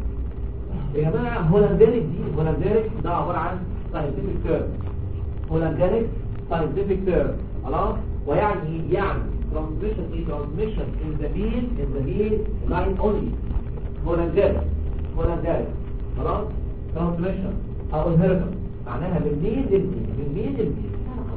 يا جماعة هولندريك دي هولندريك ده عبارة عن scientific term هولندريك scientific term خلاص ويعني يعني transmission ايه transmission in the main in the main line only هولندريك هولندريك خلاص transmission او inheritance معناها من مين للمين من مين للمين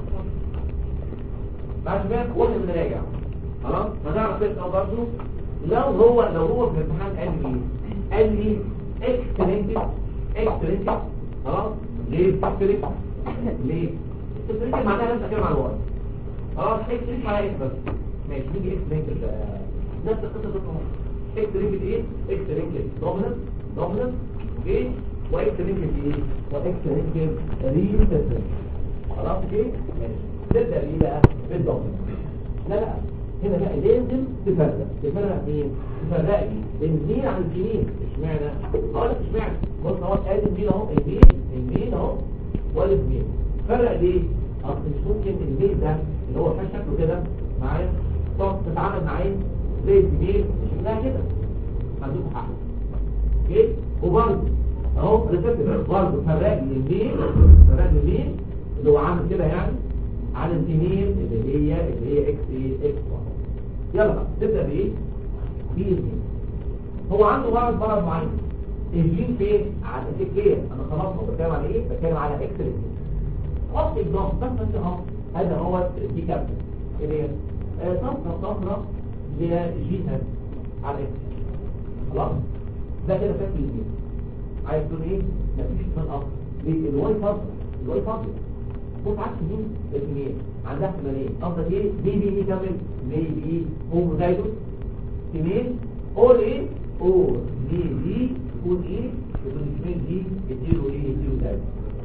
بعد شوية واحد من راجع خلاص فتعرف تسأل برضه لو هو لو هو في الامتحان قال لي قال لي اكسترينتد اكسترينتد خلاص ليه اكسترينتد ليه اكسترينتد معناها لازم اتكلم على الواي خلاص اكسترينتد معناها اكس بس ماشي نيجي اكسترينتد نفس القصه بالظبط اكسترينتد ايه اكسترينتد دوميننت دوميننت اوكي واكسترينتد ايه واكسترينتد ريسيسيف خلاص كده ماشي نبدا بيه بقى بالدوميننت لا لا هنا بقى لازم تفرق تفرق مين تفرق لي المين عن الجنين اشمعنى اقول لك اشمعنى بص اهو ادي المين اهو المين المين اهو والمين فرق ليه اصل مش ممكن المين ده اللي هو فاش شكله كده معايا تقعد تتعامل معاه زي الجنين شكلها كده عندكم حق اوكي وبرضه اهو ريسبتور برضه فرق لي المين فرق لي المين اللي هو عامل كده يعني على الجنين اللي هي اللي هي اكس ايه اكس 1 يلا بقى تبدا بايه بي الجين هو عنده مرض مرض معين الجين فين على الفكريه انا خلاص هو بتكلم على ايه بتكلم على اكس الجين حط الضغط بس انت اهو هذا هو دي كابتن اللي هي آه، صفرة صفرة اللي هي جين هذا على اكس خلاص ده كده فاكر الجين عايز تقول ايه مفيش اثنين اصلا ليه الواي فاضي الواي فاضي بص عكس مين الاثنين عندها احتمالين قصدك ايه بي بي ايه كامل بي بي هوموزايجوس اثنين اول ايه اول بي بي يكون ايه يكون الاثنين دي يديله ايه يديله زايجوس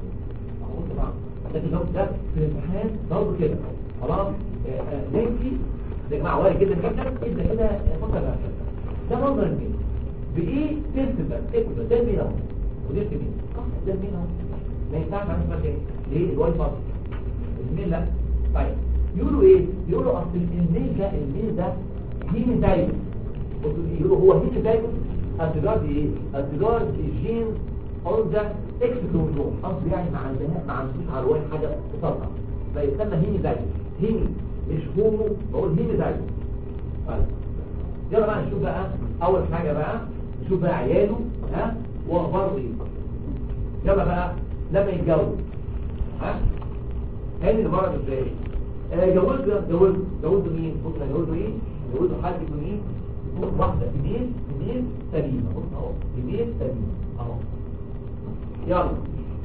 اهو طبعا لكن لو ده في الامتحان برضه كده خلاص نمشي يا جماعه وارد جدا جدا جدا كده فكر نفسك ده منظر مين بايه تثبت تثبت ده مين اهو ودي مين ده مين اهو ما ينفعش عندي مكان ليه الواي فاضي الميل لا طيب يقولوا ايه يقولوا اصل الميل ده الميل ده هيمي دايجوس يقولوا هو هيمي دايجوس التجار دي ايه التجار الجين اون ذا اكس كروموسوم قصدي يعني مع عندها ما عندوش على الواي حاجه تصرف فيسمى هيمي دايجوس هيمي مش هومو بقول هيمي دايجوس طيب يلا بقى نشوف بقى اول حاجه بقى نشوف بقى عياله ها واخباره ايه يلا بقى لما يتجوز ها هاني المرض ازاي آه، جوزه جوزه جوزه مين بص انا جوزه ايه جوزه حد يكون ايه يكون واحده اثنين اثنين سليمه بص اهو اثنين سليمه اهو يلا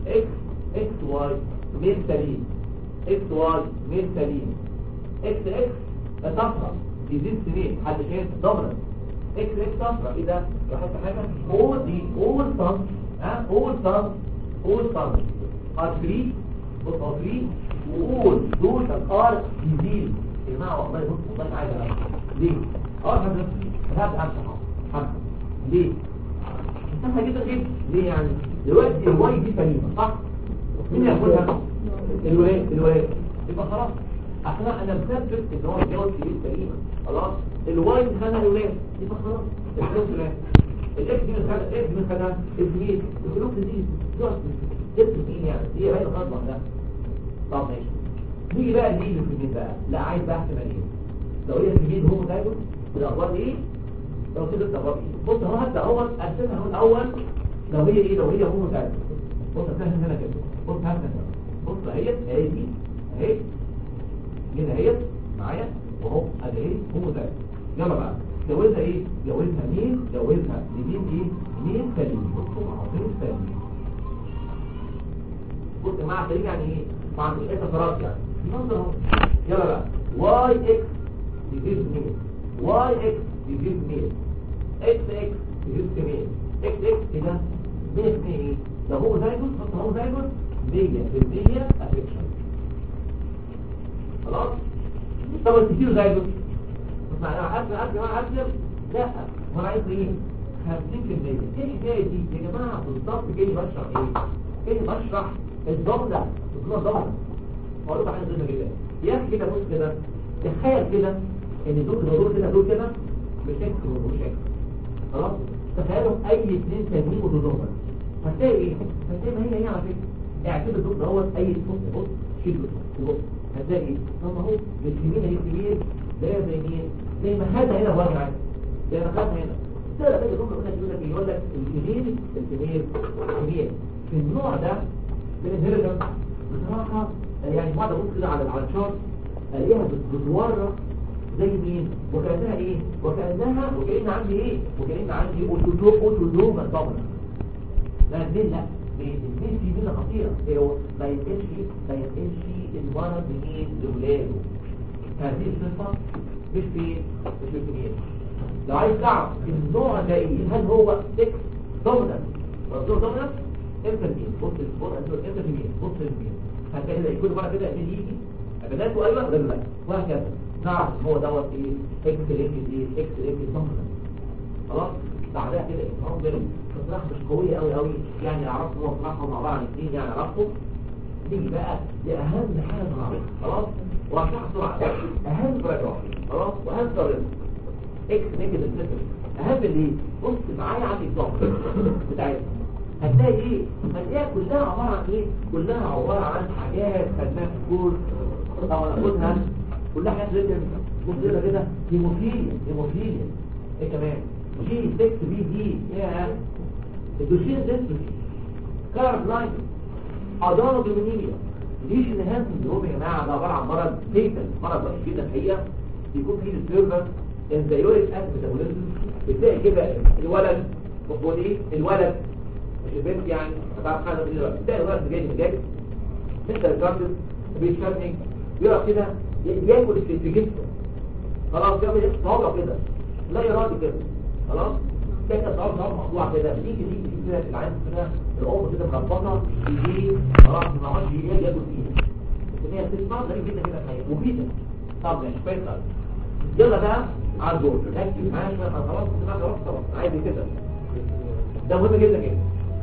اكس اكس واي ميل سليم اكس واي ميل سليم اكس اكس صفرا يزيد سنين حد شايف ضمنا اكس اكس صفرا ايه ده لاحظت حاجه اول دي اول صن ها اول صن اول صن ار 3 بص ار 3 واول دول ار يزيد يا جماعه والله بص والله عايز أعرف. ليه اه حضرتك هبدا امسح هبدا ليه امسحها جدا جدا ليه يعني دلوقتي الواي دي سليمه صح مين ياخدها الولاد الولاد يبقى خلاص اصل انا مثبت ان هو الجوز كبير سليمه خلاص الواي خدها الولاد يبقى خلاص الفلوس الولاد الاكس دي من خدها الاكس دي من خدها الفلوس الفلوس دي تقعد تبت مين يعني هي باينه خلاص لوحدها طب ماشي نيجي بقى نيجي في البيت بقى لا عايز بقى احتماليه لو هي الجديد هو متاجر الاخبار ايه لو كده الاخبار ايه بص هو هبدا اول ارسمها هو الاول لو هي ايه لو هي هو متاجر بص هتفهم هنا كده بص هفهم بص اهي اهي دي اهي هنا اهي معايا وهو ادي ايه هو متاجر يلا بقى جوزها ايه جوزها مين جوزها لمين ايه مين سليم بصوا عظيم سليم بص يا جماعه سليم يعني ايه ما عندوش اي تفرات يعني منظر اهو يلا بقى واي اكس يجيب مين واي اكس يجيب مين اكس اكس يجيب مين اكس اكس كده 100 ايه لو هو زايدوس حط هو زايدوس 100% افكشن خلاص طب كتير زايدوس بس معناها عارف عارف يا جماعه عارف لا هو انا عايز ايه 50% ايه الحكايه دي يا جماعه بالظبط جاي بشرح ايه جاي بشرح الجمله اسمها جمله هقول لك حاجه غريبه جدا يا اخي كده بص كده تخيل كده ان دول دول كده دول كده مش اكس ومش اكس خلاص تخيلوا اي اثنين تانيين ودولهم هتلاقي ايه هتلاقي ما هي هي على فكره اعتبر الدول دوت اي بص بص شيل بص هتلاقي ايه طب ما هو مش يمين هي كبير ده زي مين زي ما هذا هنا هو عادي زي ما خدنا هنا ده بقى يقول لك يقول لك يقول لك الكبير الكبير الكبير في النوع ده من الهيرجن بصراحه يعني بعد ابص كده على على الشارت الاقيها بتورق زي مين وكانها ايه وكانها وكان عندي ايه وكان عندي اوتودوب اوتودوب طبعا لا دي لا الاثنين في ميزه خطيره إيه هو ما ينقلش ما ينقلش المرض منين لاولاده هذه الصفه مش في مش في الكبير لو عايز تعرف النوع ده ايه هل هو سكس دومينانت ولا دومينانت امتى مين بص بص امتى مين بص مين هتلاقي كده كل مره كده يجي بدايته ايوه غير لا وهكذا نعرف هو دوت ايه اكس لينكد ايه اكس لينكد دومينانت خلاص بعدها كده افهام بينهم بصراحه مش قويه قوي قوي يعني اعرفهم هو بصراحه هم عباره عن اثنين يعني اعرفهم نيجي بقى لاهم حاجه نعرفها خلاص وهشرح بسرعه اهم باراجراف خلاص واهم طريقه اكس نيجاتيف سيستم اهم اللي بص معايا على النظام بتاعتنا هتلاقي ايه هتلاقيها كلها عباره عن ايه كلها عباره عن حاجات خدناها في الكورس او هناخدها كلها حاجات ريتم بص كده كده هيموفيليا هيموفيليا ايه كمان جي 6 بي دي يا الدوشين ديستروفي كارب لاين عضلة دومينية ليش الهانس سندروم يا جماعه ده عباره عن مرض فيتال مرض وحش جدا الحقيقه بيكون فيه ديستربنس انزيوريك اسيد ميتابوليزم بتلاقي كده الولد بقول ايه الولد مش البنت يعني هتعرف حاجه من دلوقتي تلاقي الولد جاي من جاي ستة الجاردن بيشربني يقف كده ياكل في في جسمه خلاص يعمل صوابع كده لا ارادي كده خلاص كده صوابع صوابع مقطوعه كده بيجي بيجي بيجي كده في العين كده الام كده مربطه يجي خلاص ما عادش يجي ياكل فيها لكن هي بتسمع غريب جدا كده الحقيقه مفيده طب ماشي كويس قوي يلا بقى على الدور ركز معايا شويه أنا خلاص سمعت خلاص خلاص عايز كده ده مهم جدا جدا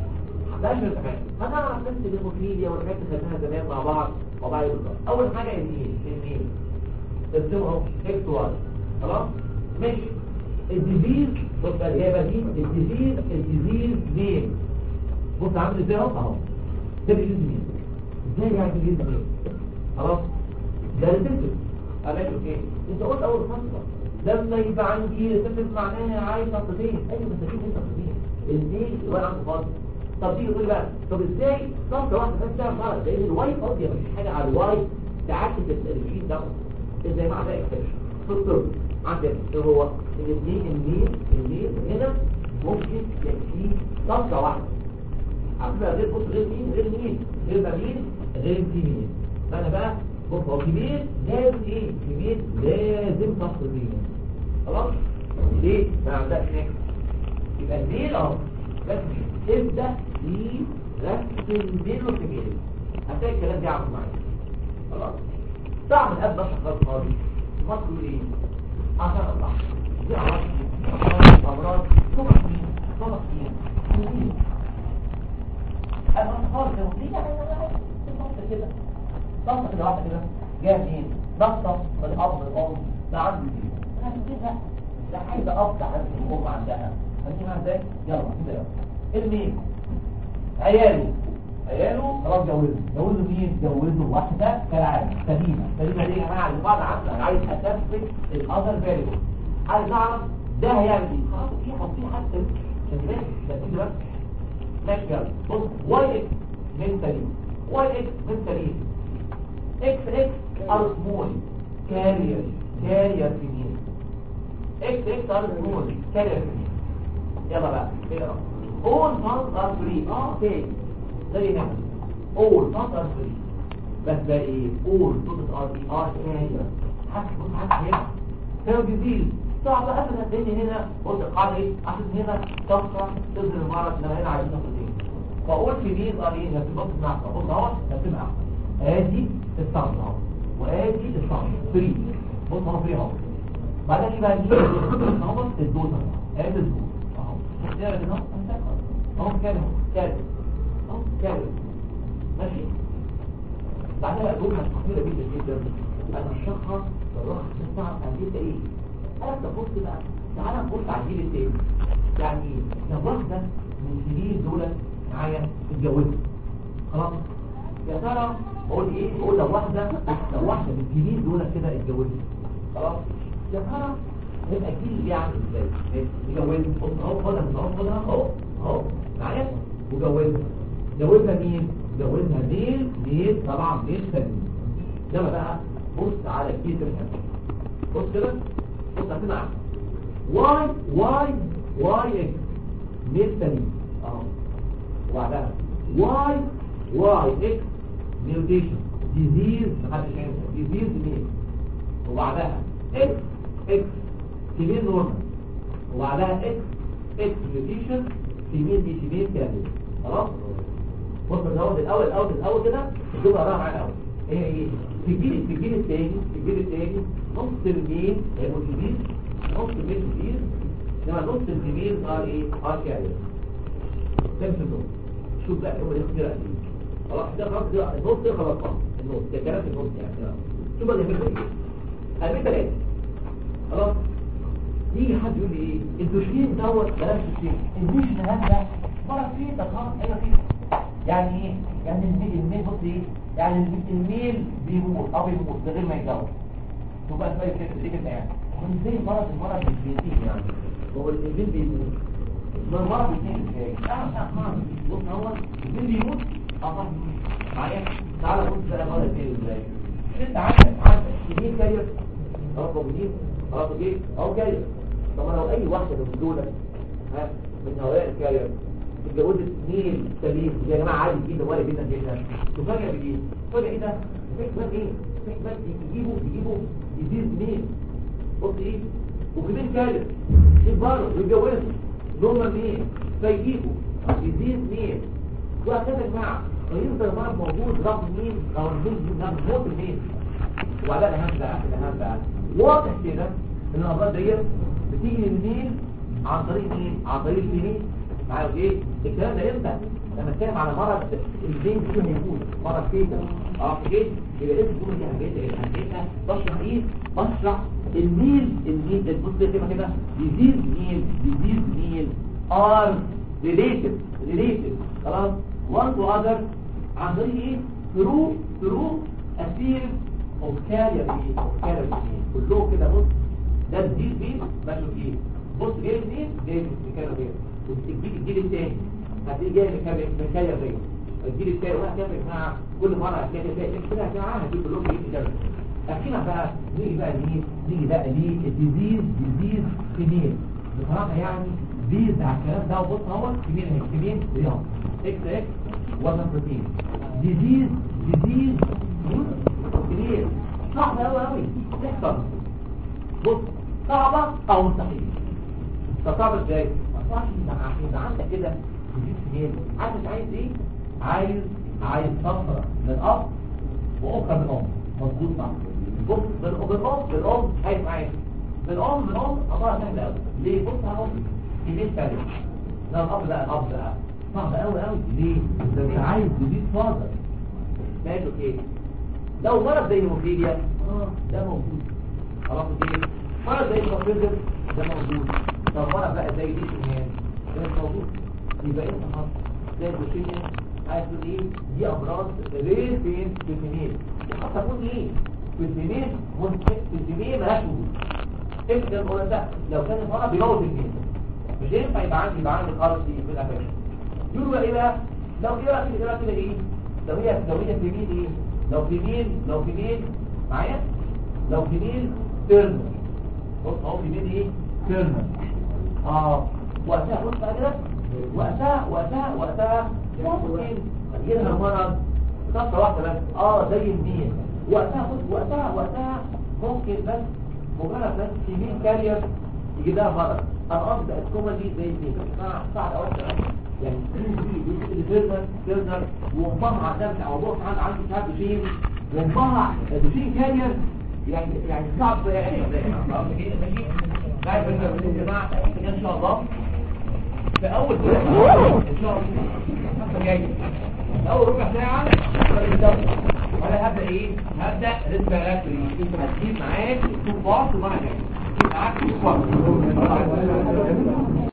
ده اشهر حاجه هنعرف نفس الهيموفيليا والحاجات اللي خدناها زمان مع بعض وبعد بالظبط اول حاجه الميل الميل ترسمه اهو اكس واي خلاص ماشي الديزيز بص بقى الاجابه دي الديزيز الديزيز نيم بص عامل ازاي اهو اهو ده ديزيز نيم ازاي يعني ديزيز نيم خلاص ده ريسبتور قالت اوكي انت قلت اول خطوه لما يبقى عندي ريسبتور معناها عايز خطتين ايوه بس اكيد انت خطتين الدي ولا عنده خالص طب تيجي تقول بقى طب ازاي صفقه واحده بس تعمل غلط لان الواي فاضيه مفيش حاجه على الواي تعكس الجين ده ازاي مع ده اكسبشن في الطب عندك ايه هو الاثنين الميل الميل هنا ممكن يكفي صفقه واحده على فكره غير بص غير مين غير مين غير ما مين غير فيميل فانا بقى بص هو كبير لازم ايه كبير لازم تفصل بيه خلاص ليه ما عندكش نكس يبقى الميل اهو بس ابدا في رسم الميل والكبير هتلاقي الكلام ده عامل معايا خلاص صعب الاب بس خالص خالص مصر ايه عشان الله دي عوض امراض طبعا مين طبعا مين الأطفال كانوا في نقطة كده نقطة كده واحدة كده جاية منين؟ نقطة من الأب والأم ده عنده دي أنا كده ده حاجة أب عند الأم عندها فاهمين ازاي؟ يلا كده يلا المين؟ عياله عياله خلاص جوزه جوزه مين؟ جوزه واحدة كالعادة سليمة سليمة ليه يا جماعة اللي بعد عنده أنا عايز أثبت الأذر فاليبل عايز أعرف ده هيعمل إيه؟ خلاص في حاطين حتى شايفين؟ بس كده بس ماشي يلا بص واي اكس من سليم واي اكس من سليم اكس اكس ار سمول كارير كارير في مين اكس اكس ار سمول كارير في مين يلا بقى اقرا all funds are free اه اوكي زي هنا all funds are free بس ده ايه all funds are free ار كارير حاسس بص حاسس هنا كانوا جديد صعب ابدا لان هنا قلت القاعده ايه عشان هنا تقطع تظهر المرض انما هنا عايزين ناخد ايه فاقول في مين قال ايه نفس بص مع بص اهو نفس مع ادي الصمت اهو وادي الصمت فري بص اهو فري اهو بعدين ايه بقى دي اهو الدوز ادي الدوز اهو نقرا كده اهو كده اهو كده اهو كده ماشي بعدين بقى دول خطيره جدا جدا انا الشخص الرخص بتاع قد ايه انا ببص بقى تعالى نبص على الجيل التاني يعني ايه لو واحده من الجيل دول معايا اتجوزت خلاص يا ترى بقول ايه بقول لو واحده لو واحده من الجيل دول كده اتجوزت خلاص يا ترى هيبقى الجيل اللي يعمل ازاي اتجوزت بص اهو خدها من اهو خدها اهو اهو معايا وجوزها جوزها مين جوزها ميل ميل طبعا ميل سليم ده بقى بص على الجيل ده بص كده بص هتسمع واي واي واي اكس ميل سليم اهو وبعدها واي واي اكس ميوتيشن ديزيز محدش ينسى ديزيز ميل وبعدها اكس اكس فيميل نورمال وبعدها اكس اكس ميوتيشن فيميل دي فيميل كامل خلاص بص الاول الاول الاول الاول كده الجمله قراها معايا الاول ايه ايه في الجيل في الجيل الثاني في الجيل الثاني نص الميل هيبقوا كبير نص الميل كبير انما نص الكبير ار ايه ار كارير ده مش النص شوف بقى هو يختار قد ايه خلاص ده خلاص ده النص ده خلاص خلاص النص ده كلام في النص يعني شوف بقى يعمل ايه قال ثلاثه خلاص يجي حد يقول لي ايه الدوشين دوت بلاش الشيء الدوش ده مرض فيه ده خلاص ايوه فيه يعني ايه يعني الميل الميل بص ايه يعني الميل بيموت او بيموت من غير ما يتجوز تبقى شويه كده دي كده يعني من زي المرض المرض مش بيزيد يعني هو الميل بيموت ما المرض بيزيد ازاي اه اه بص هو الميل بيموت اه صح معايا تعالى بص بقى المرض بيزيد ازاي انت عندك عندك الميل كارير خلاص موجودين خلاص اوكي اهو كارير طب لو اي واحده من دول ها من هؤلاء الكارير اتجوزت ميل سليم يا جماعه عادي جدا ولا جدا جدا تفاجئ بايه تفاجئ ايه ده في احتمال ايه في احتمال يجيبوا يجيبوا يزيد ميل بص ايه وكمان كارث يكبروا ويتجوزوا نورمال ميل فيجيبوا يزيد ميل وهكذا يا جماعه فيفضل المرض موجود رغم مين رغم مين رغم موت الميل وبعدين الاهم بقى الاهم بقى واضح كده ان الامراض ديت بتيجي للميل عن طريق مين عن طريق الفيميل معايا ايه الكلام ده امتى لما اتكلم على مرض البين فيه هيكون مرض فيتا اه ايه يبقى لازم تكون دي حاجات حاجتها بشرح ايه بشرح الميل الميل البص كده كده ديزيز ميل ديزيز ميل ار ريليتد ريليتد خلاص وان تو اذر عن طريق ايه ثرو ثرو اسير اوف كارير ايه اوف كارير ايه كلهم كده بص ده الديز مين ماشي ايه بص جاي منين جاي من كارير ايه وتجيب الجيل الثاني هتلاقيه جاي من كارير غير الجيل الثاني وهكذا يا جماعه كل مره هتلاقي تلاقي كده يا جماعه هتجيب كلهم جيل كده اخيرا بقى نيجي بقى ليه نيجي بقى ليه الديزيز ديزيز فيميل بصراحه يعني بيز على الكلام ده وبص اهو كمين هيك كمين رياض اكس اكس وزن بروتين ديزيز ديزيز كبير صعب قوي قوي تحصل بص صعبة او مستحيل طب صعب ازاي؟ ما ينفعش يبقى يبقى عندك كده ديزيز كبير عارف انت عايز ايه؟ عايز عايز صفرة من الاب واخرى من الام مظبوط صح بص بالام بالام بالام عايز معايا بالام بالام قضاها سهله قوي ليه بص اهو كبير فارق لا الاب لا الاب لا صعب قوي قوي ليه ده انت عايز تزيد فاضل ماشي اوكي لو مرض زي الهيموفيليا اه ده موجود خلاص اوكي مرض زي الكونفيرجن ده موجود طب مرض بقى زي دي شمال ده مش موجود يبقى انت خلاص زي البوشينيا عايز تقول ايه دي امراض رير فين في الفيميل وحتى تقول ايه في الفيميل ممكن في الفيميل مالهاش وجود امتى نقول ده لو كان المرض بيموت الفيميل مش ينفع يبقى عندي يبقى عندي خالص في الافاش يقولوا بقى ايه بقى لو ايه بقى كده كده ايه لو هي لو هي في مين ايه لو في مين لو في مين معايا لو في مين تيرنر بص اهو في مين ايه تيرنر اه وقتها بص بقى كده وقتها وقتها وقتها ممكن يجيلها مرض خطه واحده بس اه زي المين وقتها بص وقتها وقتها ممكن بس مجرد بس في مين كارير يجي لها مرض انا قصدي الكومه دي زي المين صعب قوي يعني الفيرنر فيرنر وامها عندها مش موضوع عندها عنده مش عارف فين وامها دوشين كارير يعني يعني صعب يعني ماشي عارف ان يا جماعه ان شاء الله في اول ان شاء الله الحصه الجايه اول ربع ساعه وانا هبدا ايه هبدا ريسبيراتوري هتجيب معاك تو بارت ومعنى معاك تو بارت